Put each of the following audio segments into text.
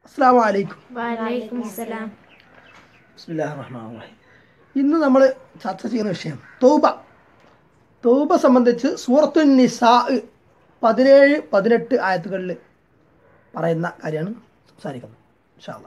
അസ്സാം വലൈക്കും വലൈക്കും സലാം ബിസ്മില്ലാഹിർ റഹ്മാനിർ റഹീം ഇന്ന് നമ്മൾ ചർച്ച ചെയ്യുന്ന വിഷയം തൗബ തൗബ സംബന്ധിച്ച് സൂറത്തു നിസാ പതിനേഴ് പതിനെട്ട് ആയത്തുകളിൽ പറയുന്ന കാര്യമാണ് സംസാരിക്കുന്നത് ഇൻഷാല്ല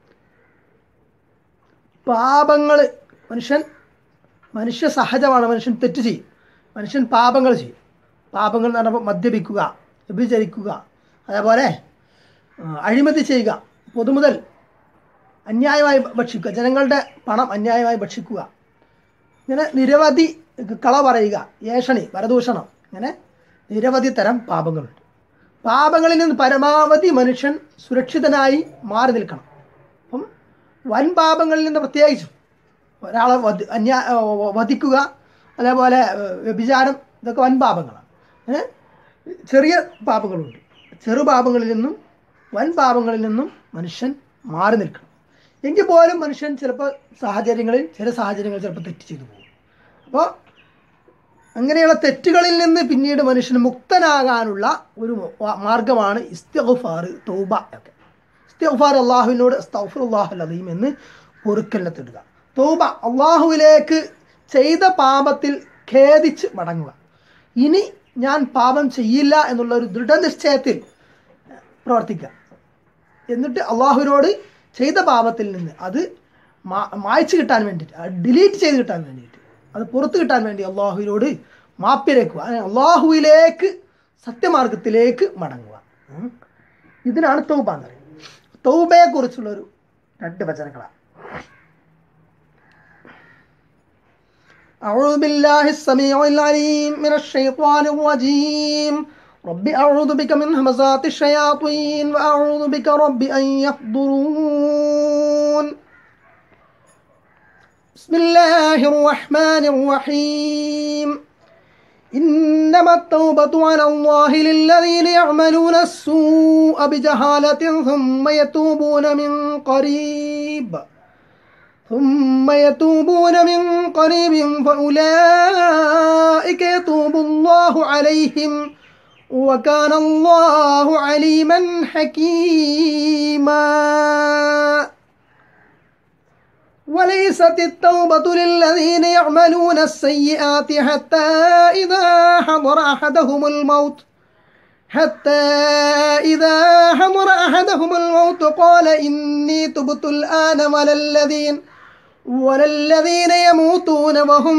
പാപങ്ങൾ മനുഷ്യൻ മനുഷ്യ സഹജമാണ് മനുഷ്യൻ തെറ്റ് ചെയ്യും മനുഷ്യൻ പാപങ്ങൾ ചെയ്യും പാപങ്ങൾ എന്ന് പറഞ്ഞപ്പോൾ മദ്യപിക്കുക വ്യഭിചരിക്കുക അതേപോലെ ആ, അഴിമതി ചെയ്യുക പൊതുമുതൽ അന്യായമായി ഭക്ഷിക്കുക ജനങ്ങളുടെ പണം അന്യായമായി ഭക്ഷിക്കുക ഇങ്ങനെ നിരവധി കള പറയുക ഏഷണി വരദൂഷണം ഇങ്ങനെ നിരവധി തരം പാപങ്ങളുണ്ട് പാപങ്ങളിൽ നിന്ന് പരമാവധി മനുഷ്യൻ സുരക്ഷിതനായി മാറി നിൽക്കണം അപ്പം വൻ പാപങ്ങളിൽ നിന്ന് പ്രത്യേകിച്ചും ഒരാളെ വധ അന്യാ വധിക്കുക അതേപോലെ ഏഹ്, വ്യഭിചാരം ഇതൊക്കെ വൻ പാപങ്ങളാണ് ഏ? ചെറിയ പാപങ്ങളുണ്ട് ചെറു പാപങ്ങളിൽ നിന്നും വൻ പാപങ്ങളിൽ നിന്നും മനുഷ്യൻ മാറി നിൽക്കണം എങ്കിൽ പോലും മനുഷ്യൻ ചിലപ്പോൾ സാഹചര്യങ്ങളിൽ ചില സാഹചര്യങ്ങളിൽ ചിലപ്പോൾ തെറ്റ് ചെയ്തു പോകും അപ്പോൾ അങ്ങനെയുള്ള തെറ്റുകളിൽ നിന്ന് പിന്നീട് മനുഷ്യന് മുക്തനാകാനുള്ള ഒരു മാ- മാർഗമാണ് ഇസ്തിഗ്ഫാർ തൗബ ഒക്കെ ഇസ്തിഗ്ഫാർ അള്ളാഹുവിനോട് അസ്തഗ്ഫിറുല്ലാഹൽ അലീം എന്ന് പൊറുക്കലിനെ തേടുക തൗബ അള്ളാഹുവിലേക്ക് ചെയ്ത പാപത്തിൽ ഖേദിച്ച് മടങ്ങുക ഇനി ഞാൻ പാപം ചെയ്യില്ല എന്നുള്ള ഒരു ദൃഢനിശ്ചയത്തിൽ പ്രവർത്തിക്കുക എന്നിട്ട് അള്ളാഹുവിനോട് ചെയ്ത പാപത്തിൽ നിന്ന് അത് മാ- മായ്ച്ചു കിട്ടാൻ വേണ്ടിയിട്ട് അത് ഡിലീറ്റ് ചെയ്ത് കിട്ടാൻ വേണ്ടിയിട്ട് അത് പുറത്ത് കിട്ടാൻ വേണ്ടി അള്ളാഹുവിനോട് മാപ്പിരക്കുക അങ്ങനെ അള്ളാഹുവിലേക്ക് സത്യമാർഗത്തിലേക്ക് മടങ്ങുക ഉം. ഇതിനാണ് തൗബ എന്ന് പറയുന്നത് തൗബയെക്കുറിച്ചുള്ളൊരു രണ്ട് വചനങ്ങളാണ് أعوذ بالله السميع العليم من الشيطان الرجيم رب أعوذ بك من همزات الشياطين وأعوذ بك رب أن يحضرون بسم الله الرحمن الرحيم إنما التوبة على الله للذين يعملون السوء بجهالة ثم يتوبون من قريب ثم يتوبون من قريب فأولئك يتوب الله عليهم وكان الله عليما حكيما وليست التوبة للذين يعملون السيئات حتى إذا حضر أحدهم الموت حتى إذا حضر أحدهم الموت قال إني تبت الآن ولا الذين ولا الذين يموتون وهم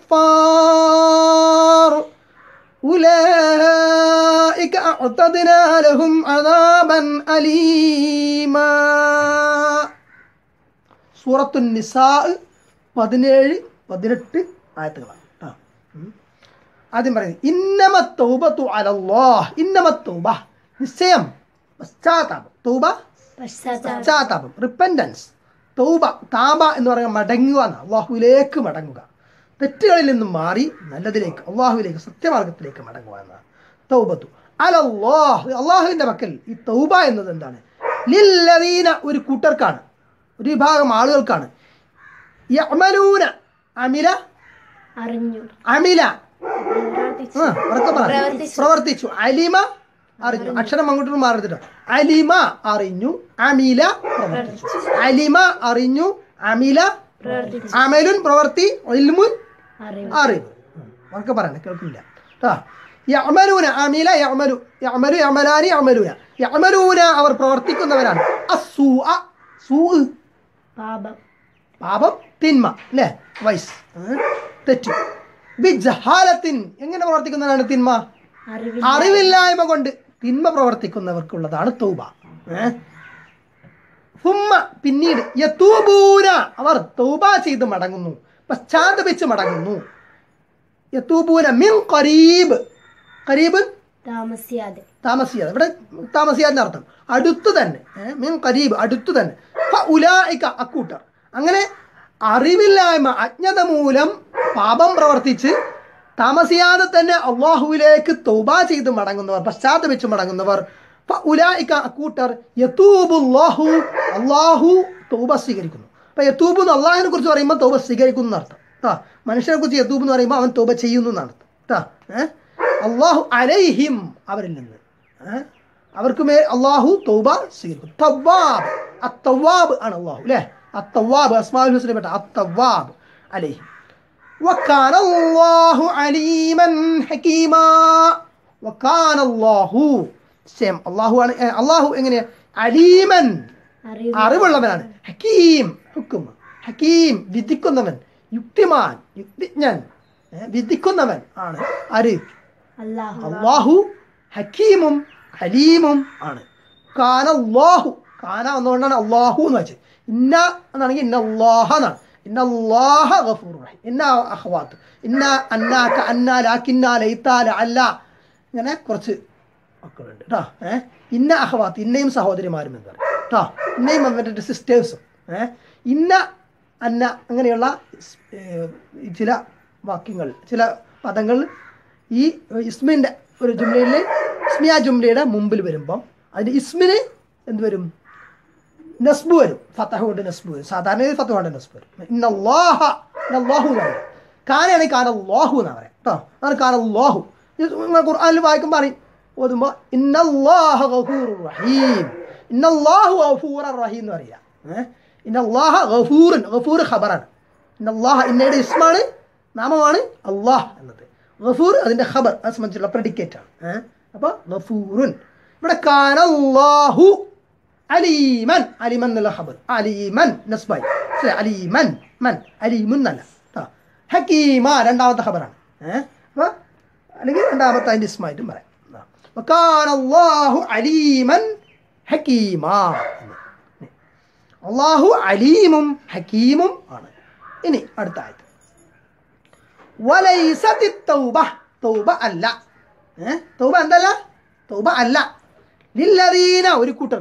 كفار أولئك أعتدنا لهم عذابا أليما സൂറത്തു നിസാ പതിനേഴ് പതിനെട്ട് ആയത്തുകളാണ് ആ ഉം. ആദ്യം പറയുന്നത് ഇന്നമ തൗബത്തു അലല്ലാഹ് ഇന്നമ തൗബ നിശ്ചയം പശ്ചാത്താപം തൗബ പശ്ചാത്താപം പശ്ചാത്താപം റിപ്പൻറ്റൻസ് തൗബ താബ എന്ന് പറയുന്നത് മടങ്ങുക എന്നാണ് അള്ളാഹുവിലേക്ക് മടങ്ങുക തെറ്റുകളിൽ നിന്നും മാറി നല്ലതിലേക്ക് അള്ളാഹുവിലേക്ക് സത്യമാർഗത്തിലേക്ക് മടങ്ങുക എന്നാണ് തൗബത്തു അലല്ലാഹ് അള്ളാഹുവിൻ്റെ പക്കൽ ഈ തൗബ എന്നത് എന്താണ് ലില്ലദീന ഒരു കൂട്ടർക്കാണ് ഒരു വിഭാഗം ആളുകൾക്കാണ് യഅമലൂന അമില അറിഞ്ഞു അമില പ്രവർത്തിച്ചു. ആ, ഉറക്കെ പറ. പ്രവർത്തിച്ചു. പ്രവർത്തിച്ചു അലിമ അറിഞ്ഞു അക്ഷരം അങ്ങോട്ടും മാറരുതട്ടോ അലിമ അറിഞ്ഞു അമില പ്രവർത്തിച്ചു അലിമ അറിഞ്ഞു അമില പ്രവർത്തിച്ചു അമലുൻ പ്രവർത്തി ഇൽമുൻ അറിവ് അറിവ് ഉറക്കെ പറയണേ കേൾക്കില്ല കേട്ടോ യഅമലൂന അമില യഅമലു യഅമലു യഅമലാനി യഅമലൂന യഅമലൂന അവർ പ്രവർത്തിക്കുന്നവരാണ് അസ്സൂഅ സൂ പാപം പാപം തിന്മ അല്ലേ വൈസ് തെറ്റ് ബിജഹാലത്തിൻ എങ്ങനെ പ്രവർത്തിക്കുന്നതാണ് തിന്മ അറിവിൽ അറിവില്ലായ്മ കൊണ്ട് തിന്മ പ്രവർത്തിക്കുന്നവർക്കുള്ളതാണ് തൗബ ഏ? ഹുമ്മ പിന്നീട് യത്തൂബൂന അവർ തൗബ ചെയ്ത് മടങ്ങുന്നു പശ്ചാത്തപിച്ച് മടങ്ങുന്നു യത്തൂബൂന മിൻ ഖരീബ് ഖരീബ് താമസിയാതെ താമസിയാതെ ഇവിടെ താമസിയാതെ അർത്ഥം അടുത്ത് തന്നെ ഏ? മിൻ കരീബ് അടുത്ത് തന്നെ ഫ ഉലായിക അക്കൂട്ടർ അങ്ങനെ അറിവില്ലായ്മ അജ്ഞത മൂലം പാപം പ്രവർത്തിച്ച് താമസിയാതെ തന്നെ അള്ളാഹുവിലേക്ക് തൗബ ചെയ്ത് മടങ്ങുന്നവർ പശ്ചാത്തപിച്ച് മടങ്ങുന്നവർ ഫ ഉലായിക അക്കൂട്ടർ യത്തൂബുല്ലാഹു അള്ളാഹു തൗബ സ്വീകരിക്കുന്നു അപ്പൊ യത്തൂബ് എന്ന് അള്ളാഹിനെ കുറിച്ച് പറയുമ്പോൾ തൗബ സ്വീകരിക്കുന്നു എന്നർത്ഥം കേട്ടോ മനുഷ്യനെ കുറിച്ച് യത്തൂബ് എന്ന് പറയുമ്പോൾ അവൻ തൗബ ചെയ്യുന്നു എന്നർത്ഥം കേട്ടോ ഏഹ് അള്ളാഹു അലൈഹിം അവരിൽ നിന്ന് ഏ? അവർക്ക് മേൽ അള്ളാഹു തൗബ സ്വീകരിക്കും തവാബ് അത്തവാബ് ആണ് അള്ളാഹു അല്ലേ അത്തവാബ് അസ്മാഉൽ ഹുസ്നയിൽ പെട്ട അത്തവാബ് അലൈഹി وكان الله عليما حكيما وكان الله സെയിം അള്ളാഹു ആണ് ഏ, അള്ളാഹു എങ്ങനെയാ അലീമൻ അറിവ് അറിവുള്ളവനാണ് ഹക്കീം ഹുക്കും ഹക്കീം വിധിക്കുന്നവൻ യുക്തിമാൻ യുക്തിജ്ഞൻ ഏ, വിധിക്കുന്നവൻ ആണ് ആര് അല്ലാഹു അള്ളാഹു ഹക്കീമും ഹലീമും ആണ് കാന അള്ളാഹു കാന എന്നുകൊണ്ടാണ് അള്ളാഹു എന്ന് വെച്ചത് ഇന്ന എന്നാണെങ്കിൽ ഇന്ന അള്ളാഹ എന്നാണ് ഇന്ന അള്ളാഹ ഗഫൂർ റഹീം ഇന്ന അഹ്വാത്ത് ഇന്ന അന്നാക്ക അന്ന ലാക്കിന്ന ലൈത്താല അല്ല ഇങ്ങനെ കുറച്ച് മക്കളുണ്ട് കേട്ടോ ഏഹ് ഇന്ന അഹ്വാത്ത് ഇന്നയും സഹോദരിമാരും എന്ന് പറയും കേട്ടോ ഇന്നയും അവരുടെ സിസ്റ്റേഴ്സും ഏഹ് ഇന്ന അന്ന അങ്ങനെയുള്ള ഏഹ്, ചില വാക്യങ്ങൾ ചില പദങ്ങൾ ഈ ഇസ്മിൻ്റെ ഒരു ജുംലയിൽ ഇസ്മിയ ജുംലയുടെ മുമ്പിൽ വരുമ്പം അതിൻ്റെ ഇസ്മിന് എന്ത് വരും നസ്ബ് വരും ഫത്തഹ കൊണ്ട് നസ്ബ് വരും സാധാരണ ഇത് ഫത്തഹ കൊണ്ട് നസ്ബ് വരും ഇന്നല്ലാഹ ഇന്നല്ലാഹു എന്ന് പറയും കാനയാണെങ്കിൽ കാന അല്ലാഹു എന്നാണ് പറയാം കേട്ടോ അതാണ് കാന അല്ലാഹു ഇത് നിങ്ങൾ ഖുർആനിൽ വായിക്കുമ്പോൾ പറയും ഓതുമ്പോൾ ഇന്നല്ലാഹ ഗഫൂർ റഹീം ഇന്നല്ലാഹു ഗഫൂർ റഹീം എന്ന് പറയാം ഏഹ് ഇന്നല്ലാഹ ഗഫൂറൻ ഗഫൂർ ഖബറാണ് ഇന്നല്ലാഹ ഇന്നയുടെ ഇസ്മാണ് നാമമാണ് അള്ളാഹ് എന്നത് ഗഫൂർ അതിൻ്റെ ഖബർ അത് സംബന്ധിച്ചുള്ള പ്രെഡിക്കേറ്റ് ആണ് ഏഹ് അപ്പോൾ ഗഫൂറുൻ ഇവിടെ കാനല്ലാഹു അലീമൻ അലിമൻ എന്നുള്ള ഖബർ അലീമൻ നസ്ബായി ശരി, അലീമൻ മൻ അലീമുൻ എന്നല്ല കേട്ടോ ഹക്കീമ രണ്ടാമത്തെ ഖബറാണ് ഏഹ് അപ്പോൾ അല്ലെങ്കിൽ രണ്ടാമത്തെ അതിൻ്റെ ഇസ്മായിട്ടും പറയാം വക്കാനല്ലാഹു അലീമൻ ഹക്കീമ എന്ന്. അള്ളാഹു അലീമും ഹക്കീമും ആണ് ഇനി അടുത്ത ആയത് വലൈസത്തി തൗബ തൗബ അല്ല ഏ തൗബ എന്തല്ല തൗബ അല്ല ലില്ലദീന ഒരു കൂട്ടർ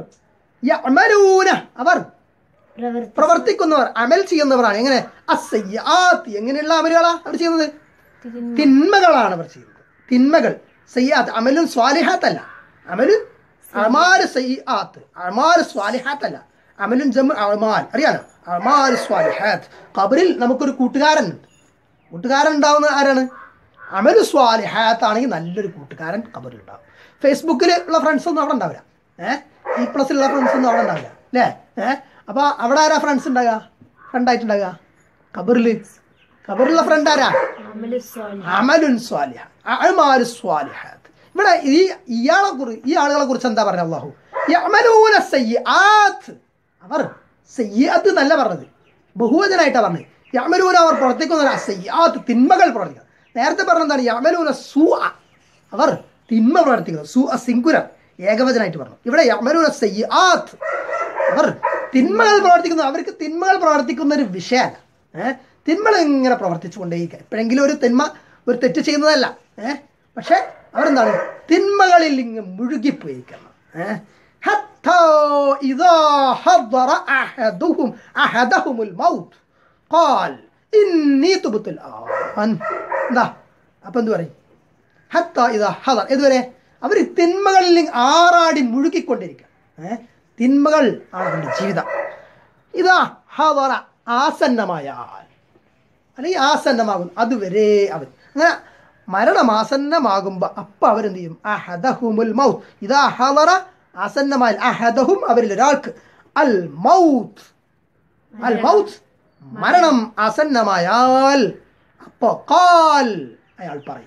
യഅമലൂന അവർ പ്രവർത്തി പ്രവർത്തിക്കുന്നവർ അമൽ ചെയ്യുന്നവരാണ് എങ്ങനെ അസയ്യാത്ത് എങ്ങനെയുള്ള അമലുകളാ അവർ ചെയ്യുന്നത് തിന്മകളാണ് അവർ ചെയ്യുന്നത് തിന്മകൾ സയ്യാത്ത് അമലുൻ സ്വാലിഹാത്ത് അല്ല അമലുൻ അമാല് സയ്യാത്ത് അമാല് സ്വാലിഹാത്ത് അല്ല അമലുൻ ജം അമാൽ അറിയാലോ അമാല് സ്വാലിഹാത്ത് ഖബറിൽ നമുക്കൊരു കൂട്ടുകാരനുണ്ട് കൂട്ടുകാരൻ ഉണ്ടാവുന്ന ആരാണ് അമലു സ്വാലിഹാത്ത് ആണെങ്കിൽ നല്ലൊരു കൂട്ടുകാരൻ ഖബറിൽ ഉണ്ടാവും ഫേസ്ബുക്കിൽ ഉള്ള ഫ്രണ്ട്സ് ഒന്നും അവിടെ ഉണ്ടാവില്ല ഏഹ് ഈ പ്ലസിലുള്ള ഫ്രണ്ട്സ് ഒന്നും അവിടെ ഉണ്ടാവില്ല അല്ലേ ഏഹ് അപ്പോൾ അവിടെ ആരാ ഫ്രണ്ട്സ് ഉണ്ടാകുക ഫ്രണ്ടായിട്ടുണ്ടാകുക ഖബറിൽ ഖബറിലുള്ള ഫ്രണ്ട് ആരാ അമലു സ്വാലിഹ് അമലുൻ സ്വാലിഹ അഅമാലു സ്വാലിഹാത്ത് ഇവിടെ ഈ ഇയാളെ കുറിച്ച് ഈ ആളുകളെ കുറിച്ച് എന്താ പറഞ്ഞത് അള്ളാഹു യഅമലൂന സയ്യിആത്ത് അവർ സയ്യിഅത്ത് എന്നല്ല പറഞ്ഞത് ബഹുവചനായിട്ടാണ് പറഞ്ഞത് യഅമലൂന അവർ പ്രവർത്തിക്കുന്ന സയ്യിആത്ത് തിന്മകൾ പ്രവർത്തിക്കുക നേരത്തെ പറഞ്ഞ എന്താണ് യഅമലൂന സൂ അവർ തിന്മ പ്രവർത്തിക്കുന്നത് സൂ സിംഗുലർ ഏകവചനായിട്ട് പറഞ്ഞു ഇവിടെ യഅമലൂന സയ്യിആത്ത് അവർ തിന്മകൾ പ്രവർത്തിക്കുന്നു അവർക്ക് തിന്മകൾ പ്രവർത്തിക്കുന്ന ഒരു വിഷയമല്ല ഏഹ് തിന്മകൾ ഇങ്ങനെ പ്രവർത്തിച്ചു കൊണ്ടേയിരിക്കുക എപ്പോഴെങ്കിലും ഒരു തിന്മ ഒരു തെറ്റ് ചെയ്യുന്നതല്ല ഏഹ് പക്ഷെ അവരെന്താണ് തിന്മകളിൽ ഇങ്ങ് മുഴുകിപ്പോയിരിക്കണം ഏഹ് حتى إذا حضر أحدهم أحدهم الموت قال إني تبت الآن എന്താ അപ്പം എന്ത് പറയും ഹത്ത ഇതാ ഹദർ ഇതുവരെ അവർ തിന്മകളിൽ ആറാടി മുഴുകിക്കൊണ്ടിരിക്കുക ഏഹ് തിന്മകൾ ആണ് അവൻ്റെ ജീവിതം ഇതാ ഹദറ ആസന്നമായാൽ അല്ലെങ്കിൽ ആസന്നമാകും അതുവരെ അവൻ അങ്ങനെ മരണം ആസന്നമാകുമ്പോൾ അപ്പം അവരെന്ത് ചെയ്യും അഹദഹുമുൽ മൗത്ത് ഇതാ ഹദറ ആസന്നമായാൽ അഹദഹും അവരിൽ ഒരാൾക്ക് അൽ മൗത്ത് അൽ മൗത്ത് മരണം ആസന്നമായാൽ അപ്പോ കാൽ അയാൾ പറയും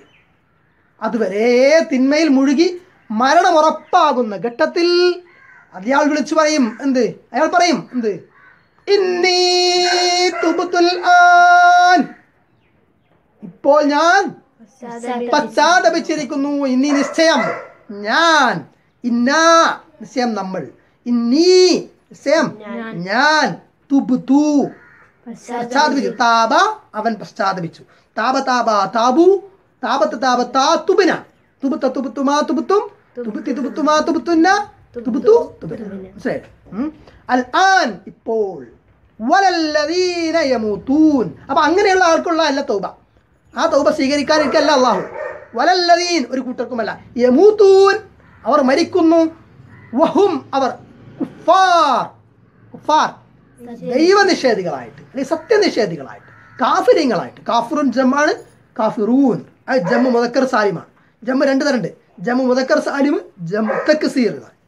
അതുവരെ തിന്മയിൽ മുഴുകി മരണം ഉറപ്പാകുന്ന ഘട്ടത്തിൽ അയാൾ വിളിച്ചു പറയും എന്ത് അയാൾ പറയും എന്ത് ഇന്നീ തുബ്തുൽ ആൻ ഇപ്പോൾ ഞാൻ പശ്ചാത്തപിച്ചിരിക്കുന്നു ഇനി നിശ്ചയം ഞാൻ ഇന്നാ നിശ്ചയം നമ്മൾ ഇന്നീ നിശ്ചയം ഞാൻ തുബുതു പശ്ചാത്തപിച്ചു താപ അവൻ പശ്ചാത്തപിച്ചു താപ താപ താബു താപത്ത് താപ താത്തുബിന തുബുത്ത തുബുത്തുമാ തുബുത്തും തുബുത്തി തുബുത്തുമാ തുബുത്തുന്ന തുബുത്തു തുബിന മനസ്സിലായോ ഉം. അൽ ആൻ ഇപ്പോൾ വലല്ലദീന യമൂത്തൂൻ അപ്പൊ അങ്ങനെയുള്ള ആൾക്കുള്ള അല്ല തൗബ ആ തൗബ സ്വീകരിക്കാനിരിക്കല്ല അള്ളാഹു വലല്ലദീൻ ഒരു കൂട്ടർക്കുമല്ല യമൂത്തൂൻ അവർ മരിക്കുന്നു വഹും അവർ കുഫാർ കുഫാർ ദൈവനിഷേധികളായിട്ട് അല്ലെങ്കിൽ സത്യനിഷേധികളായിട്ട് കാഫിര്യങ്ങളായിട്ട് കാഫിറുൻ ജമ്മാണ് കാഫിറൂൻ അത് ജമ്മു മുതക്കർ സാലിമാണ് ജമ്മു രണ്ട് തരണ്ട് ജമ്മു മുതക്കർ സാലിം ജമ്മു തക്സീർ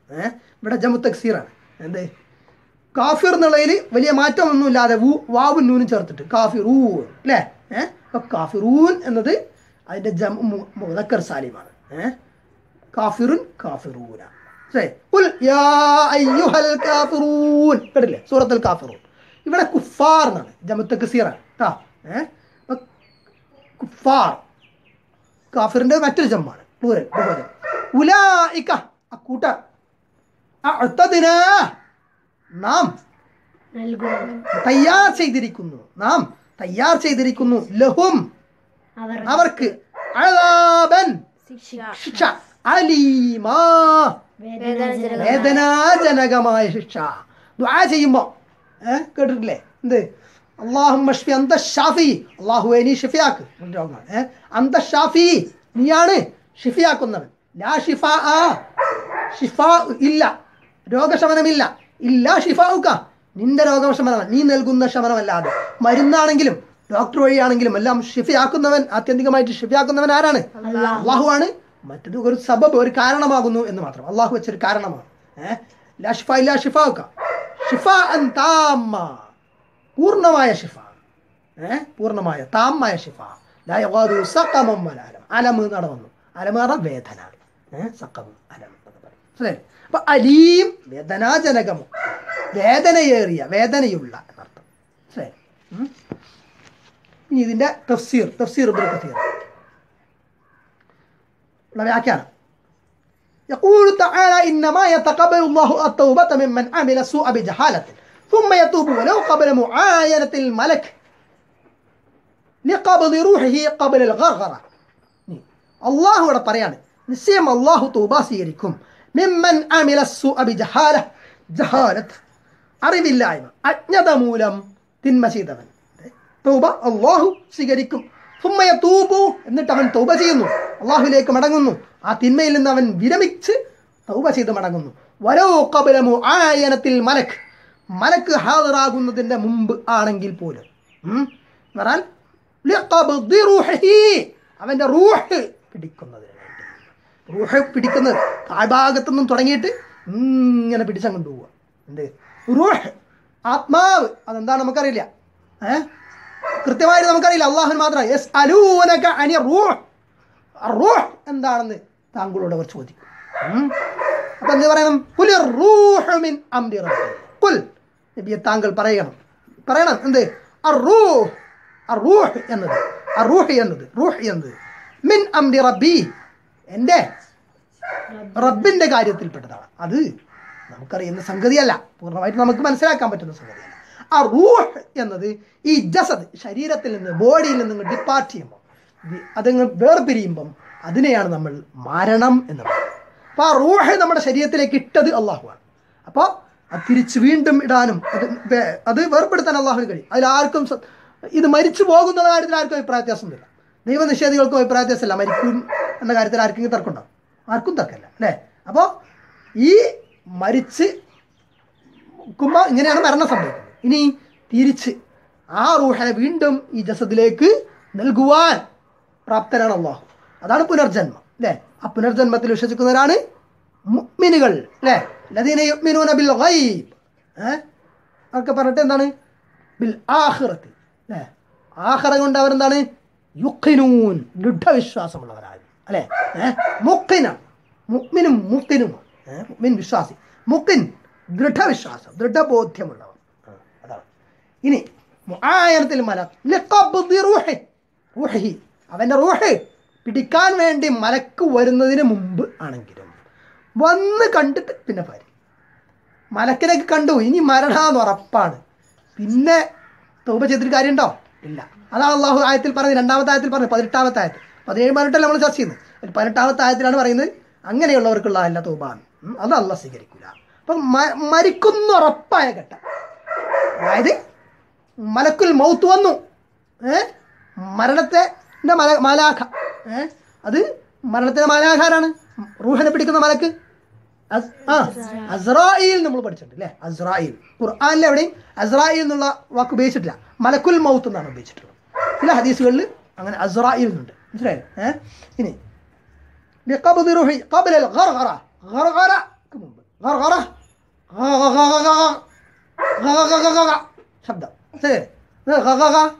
ഏഹ് ഇവിടെ ജമു തക്സീറാണ് എന്ത് കാഫിർ എന്നുള്ളതിൽ വലിയ മാറ്റമൊന്നുമില്ലാതെ വൂ വാവും നൂനും ചേർത്തിട്ട് കാഫിറൂൻ അല്ലേ ഏഹ് അപ്പൊ കാഫിറൂൻ എന്നത് അതിന്റെ ജം മുദക്കർ സാലിമാണ് ഏഹ് കാഫിറുൻ കാഫിറൂന ശരി ഖുൽ യാ അയ്യുഹൽ കാഫിറൂൻ കേട്ടില്ലേ സൂറത്തുൽ കാഫിറൂൻ ഇവിടെ കുഫാർ എന്നാണ് ജമത്ത് കസീറാണ് കേട്ടോ ഏഹ് അപ്പൊ കുഫാർ കാഫിറിന്റെ മറ്റൊരു ജമ്മാണ് പ്ലൂരൽ ബഹുവചനം ഉലായിക്ക അക്കൂട്ടർ അഅ്തദ്നാ നാം നൽകുന്നു തയ്യാർ ചെയ്തിരിക്കുന്നു നാം തയ്യാർ ചെയ്തിരിക്കുന്നു ലഹും അവർ അവർക്ക് അഴാബൻ ശിക്ഷ അലീമാ വേദന വേദനാജനകമായ ശിക്ഷ ദുആ ചെയ്യുമ്പോൾ ഏഹ് കേട്ടിട്ടില്ലേ എന്ത് അള്ളാഹു മഷ്ഫി അന്ത ഷാഫി അള്ളാഹു നീ ഷിഫിയാക്ക് രോഗമാണ് ഏഹ് അന്ത ഷാഫി നീയാണ് ഷിഫിയാക്കുന്നവൻ ലാ ഷിഫ ആ ഷിഫ ഇല്ല രോഗശമനമില്ല ഇല്ല ഷിഫാവുക്ക നിന്റെ രോഗശമനം നീ നൽകുന്ന ശമനമല്ലാതെ മരുന്നാണെങ്കിലും ഡോക്ടർ വഴിയാണെങ്കിലും എല്ലാം ഷിഫിയാക്കുന്നവൻ ആത്യന്തികമായിട്ട് ഷിഫിയാക്കുന്നവൻ ആരാണ് അള്ളാഹു ആണ് മറ്റത് ഒരു സബബ് ഒരു കാരണമാകുന്നു എന്ന് മാത്രം അള്ളാഹു വെച്ചൊരു കാരണമാണ് ഏഹ് ലാ ഷിഫ ഇല്ല ഷിഫാവുക്ക ഷിഫ അൻ താമ്മ പൂർണ്ണമായ ഷിഫ ഏഹ് പൂർണ്ണമായ താമായ ഷിഫ ലാ യഗാദിറു സഖമം വലാ അലം അലം എന്നാണ് വന്നു അലം എന്ന് പറഞ്ഞാൽ വേദന ഏഹ് സഖമം അലം എന്ന് പറയും മനസ്സിലായില്ലേ? അപ്പൊ അലീം വേദനാജനകമോ വേദനയേറിയ വേദനയുള്ള എന്നർത്ഥം മനസ്സിലായി ഉം? ഇനി ഇതിന്റെ തഫ്സീർ തഫ്സീർ ഇബ്നു കസീർ ഉള്ള വ്യാഖ്യാനം يقول تعالى إنما يتقبل الله التوبة ممن عمل السوء بجهالة ثم يتوب ولو قبل معاينة الملك لقبض روحه قبل الغرغرة അള്ളാഹു ഇവിടെ പറയാണ് നിശ്ചയം അള്ളാഹു തൗബ സ്വീകരിക്കും മിമ്മൻ അമില സു അബി ജഹാല ജഹാലത്ത് അറിവില്ലായ്മ അജ്ഞത മൂലം തിന്മ ചെയ്തവൻ തൗബ അള്ളാഹു സ്വീകരിക്കും സുമ്മയ തൂബു എന്നിട്ട് അവൻ തൗബ ചെയ്യുന്നു അള്ളാഹുലേക്ക് മടങ്ങുന്നു ആ തിന്മയിൽ നിന്ന് അവൻ വിരമിച്ച് തൗബ ചെയ്ത് മടങ്ങുന്നു വരോ കബലമു ആയനത്തിൽ മലക്ക് മലക്ക് ഹാജറാകുന്നതിൻ്റെ മുമ്പ് ആണെങ്കിൽ പോലും ഉം? എന്ന് പറഞ്ഞാൽ ലിഖബ്ദി റൂഹിഹി. അവന്റെ റൂഹ് പിടിക്കുന്നതിന് വേണ്ടി റൂഹ് പിടിക്കുന്നത് താഴ്ഭാഗത്തു നിന്നും തുടങ്ങിയിട്ട് ഇങ്ങനെ പിടിച്ചങ്ങ് കൊണ്ടുപോവുക എന്ത് റൂഹ് ആത്മാവ് അതെന്താണ് നമുക്കറിയില്ല ഏഹ് കൃത്യമായിട്ട് നമുക്കറിയില്ല അള്ളാഹുന് മാത്രം യെസ് അലൂനക അനി റൂഹ് റൂഹ് എന്താണെന്ന് താങ്കളോട് അവർ ചോദിക്കും ഉം. അപ്പൊ എന്ത് പറയണം കുൽ റൂഹ് മിൻ അംരി റബ്ബി കുൽ നബിയെ താങ്കൾ പറയണം പറയണം എന്ത് അറൂഹ് അറൂഹ് എന്നത് അറൂഹ് എന്നത് റൂഹ് എന്നത് മിൻ അംരി റബ്ബി എൻ്റെ റബ്ബിന്റെ കാര്യത്തിൽപ്പെട്ടതാണ് അത് നമുക്കറിയുന്ന സംഗതിയല്ല പൂർണ്ണമായിട്ട് നമുക്ക് മനസ്സിലാക്കാൻ പറ്റുന്ന സംഗതിയല്ല ആ റൂഹ് എന്നത് ഈ ജസദ് ശരീരത്തിൽ നിന്ന് ബോഡിയിൽ നിന്ന് ഡിപ്പാർട്ട് ചെയ്യുമ്പോൾ ഇത് അതങ്ങ് വേർപിരിയുമ്പം അതിനെയാണ് നമ്മൾ മരണം എന്ന് പറയുന്നത് അപ്പോൾ ആ റൂഹ് നമ്മുടെ ശരീരത്തിലേക്ക് ഇട്ടത് അള്ളാഹുവാണ് അപ്പോൾ അത് തിരിച്ച് വീണ്ടും ഇടാനും അത് വേ- അത് വേർപ്പെടുത്താൻ അള്ളാഹുവിന് കഴിയും അതിലാർക്കും സ- ഇത് മരിച്ചു പോകുന്ന കാര്യത്തിൽ ആർക്കും അഭിപ്രായ വ്യത്യാസമൊന്നുമില്ല ദൈവനിഷേധികൾക്കും അഭിപ്രായ വ്യത്യാസമില്ല മരിക്കും എന്ന കാര്യത്തിൽ ആർക്കെങ്കിലും തർക്കമുണ്ടാവും ആർക്കും തർക്കമില്ല അല്ലേ അപ്പോൾ ഈ മരിച്ച് നോക്കുമ്പോൾ ഇങ്ങനെയാണ് മരണം സംഭവിക്കുന്നത് ഇനി തിരിച്ച് ആ റൂഹനെ വീണ്ടും ഈ ജസദിലേക്ക് നൽകുവാൻ പ്രാപ്തനാണ് അള്ളാഹു അതാണ് പുനർജന്മം അല്ലേ ആ പുനർജന്മത്തിൽ വിശ്വസിക്കുന്നവരാണ് മുഅ്മിനുകൾ അല്ലേ ലദീന യുഅ്മിനൂന ബിൽ ഗൈബ് ഏ അതൊക്കെ പറഞ്ഞിട്ട് എന്താണ് ബിൽ ആഖിറത്തി അല്ലേ ആഖിറ കൊണ്ട് അവരെന്താണ് യുഖിനൂൻ ദൃഢവിശ്വാസമുള്ളവരാണ് അല്ലേ ഏഹ് മുഖിന മുഅ്മിനും മുഖിനും ഏഹ് മുഅ്മിൻ വിശ്വാസി മുഖിൻ ദൃഢവിശ്വാസം ദൃഢബോധ്യമുള്ളവർ ആ, അതാണ് ഇനി മുആയനത്തിൽ മല ലിഖബ്ദി റൂഹി റൂഹി അവൻ്റെ റൂഹ് പിടിക്കാൻ വേണ്ടി മലക്ക് വരുന്നതിന് മുമ്പ് ആണെങ്കിലും വന്ന് കണ്ടിട്ട് പിന്നെ ഭാര്യ മലക്കിനൊക്കെ കണ്ടു ഇനി മരണാന്ന് ഉറപ്പാണ് പിന്നെ തൗബ ചെയ്തിട്ട് കാര്യമുണ്ടോ ഇല്ല അതാണ് അള്ളാഹു ആയത്തിൽ പറഞ്ഞത് രണ്ടാമത്തെ ആയത്തിൽ പറഞ്ഞത് പതിനെട്ടാമത്തെ ആയത്തിൽ പതിനേഴ് പതിനെട്ടല്ല നമ്മൾ ചർച്ച ചെയ്യുന്നത് അതിൽ പതിനെട്ടാമത്തെ ആയത്തിലാണ് പറയുന്നത് അങ്ങനെയുള്ളവർക്കുള്ള അല്ല തൗബാണ് ഉം, അത് അല്ല സ്വീകരിക്കില്ല അപ്പം മ- മരിക്കുന്ന ഉറപ്പായ ഘട്ടം അതായത് മലക്കുൽ മൗത്ത് വന്നു ഏ മരണത്തെ ന്റെ മല മാലാഖ ഏ അത് മരണത്തിന്റെ മാലാഖാരാണ് റൂഹനെ പിടിക്കുന്ന മലക്ക് അസ്- ആ അസ്രായിൽ നമ്മൾ പഠിച്ചിട്ടുണ്ട് അല്ലേ അസ്രായിൽ ഖുർആാനിൽ എവിടെയും അസ്രായിൽ എന്നുള്ള വാക്ക് ഉപയോഗിച്ചിട്ടില്ല മലക്കുൽ മൗത്ത് എന്നാണ് ഉപയോഗിച്ചിട്ടുള്ളത് ചില ഹദീസുകളിൽ അങ്ങനെ അസ്രായിൽ എന്നുണ്ട് മനസ്സിലായോ ഏഹ് ഇനി ബിഖബ്ദി റൂഹി ഖബ്ല അൽ ഗർഗറ ഗർഗറക്ക് മുമ്പ് ഗറ, ഗറ. ഗ, ഗ, ഗ, ഗ, ഗ, ഗ. ഗ, ഗ, ഗ, ഗ, ഗ. ശബ്ദം ശരി ഇത് ഗ, ഗ, ഗ.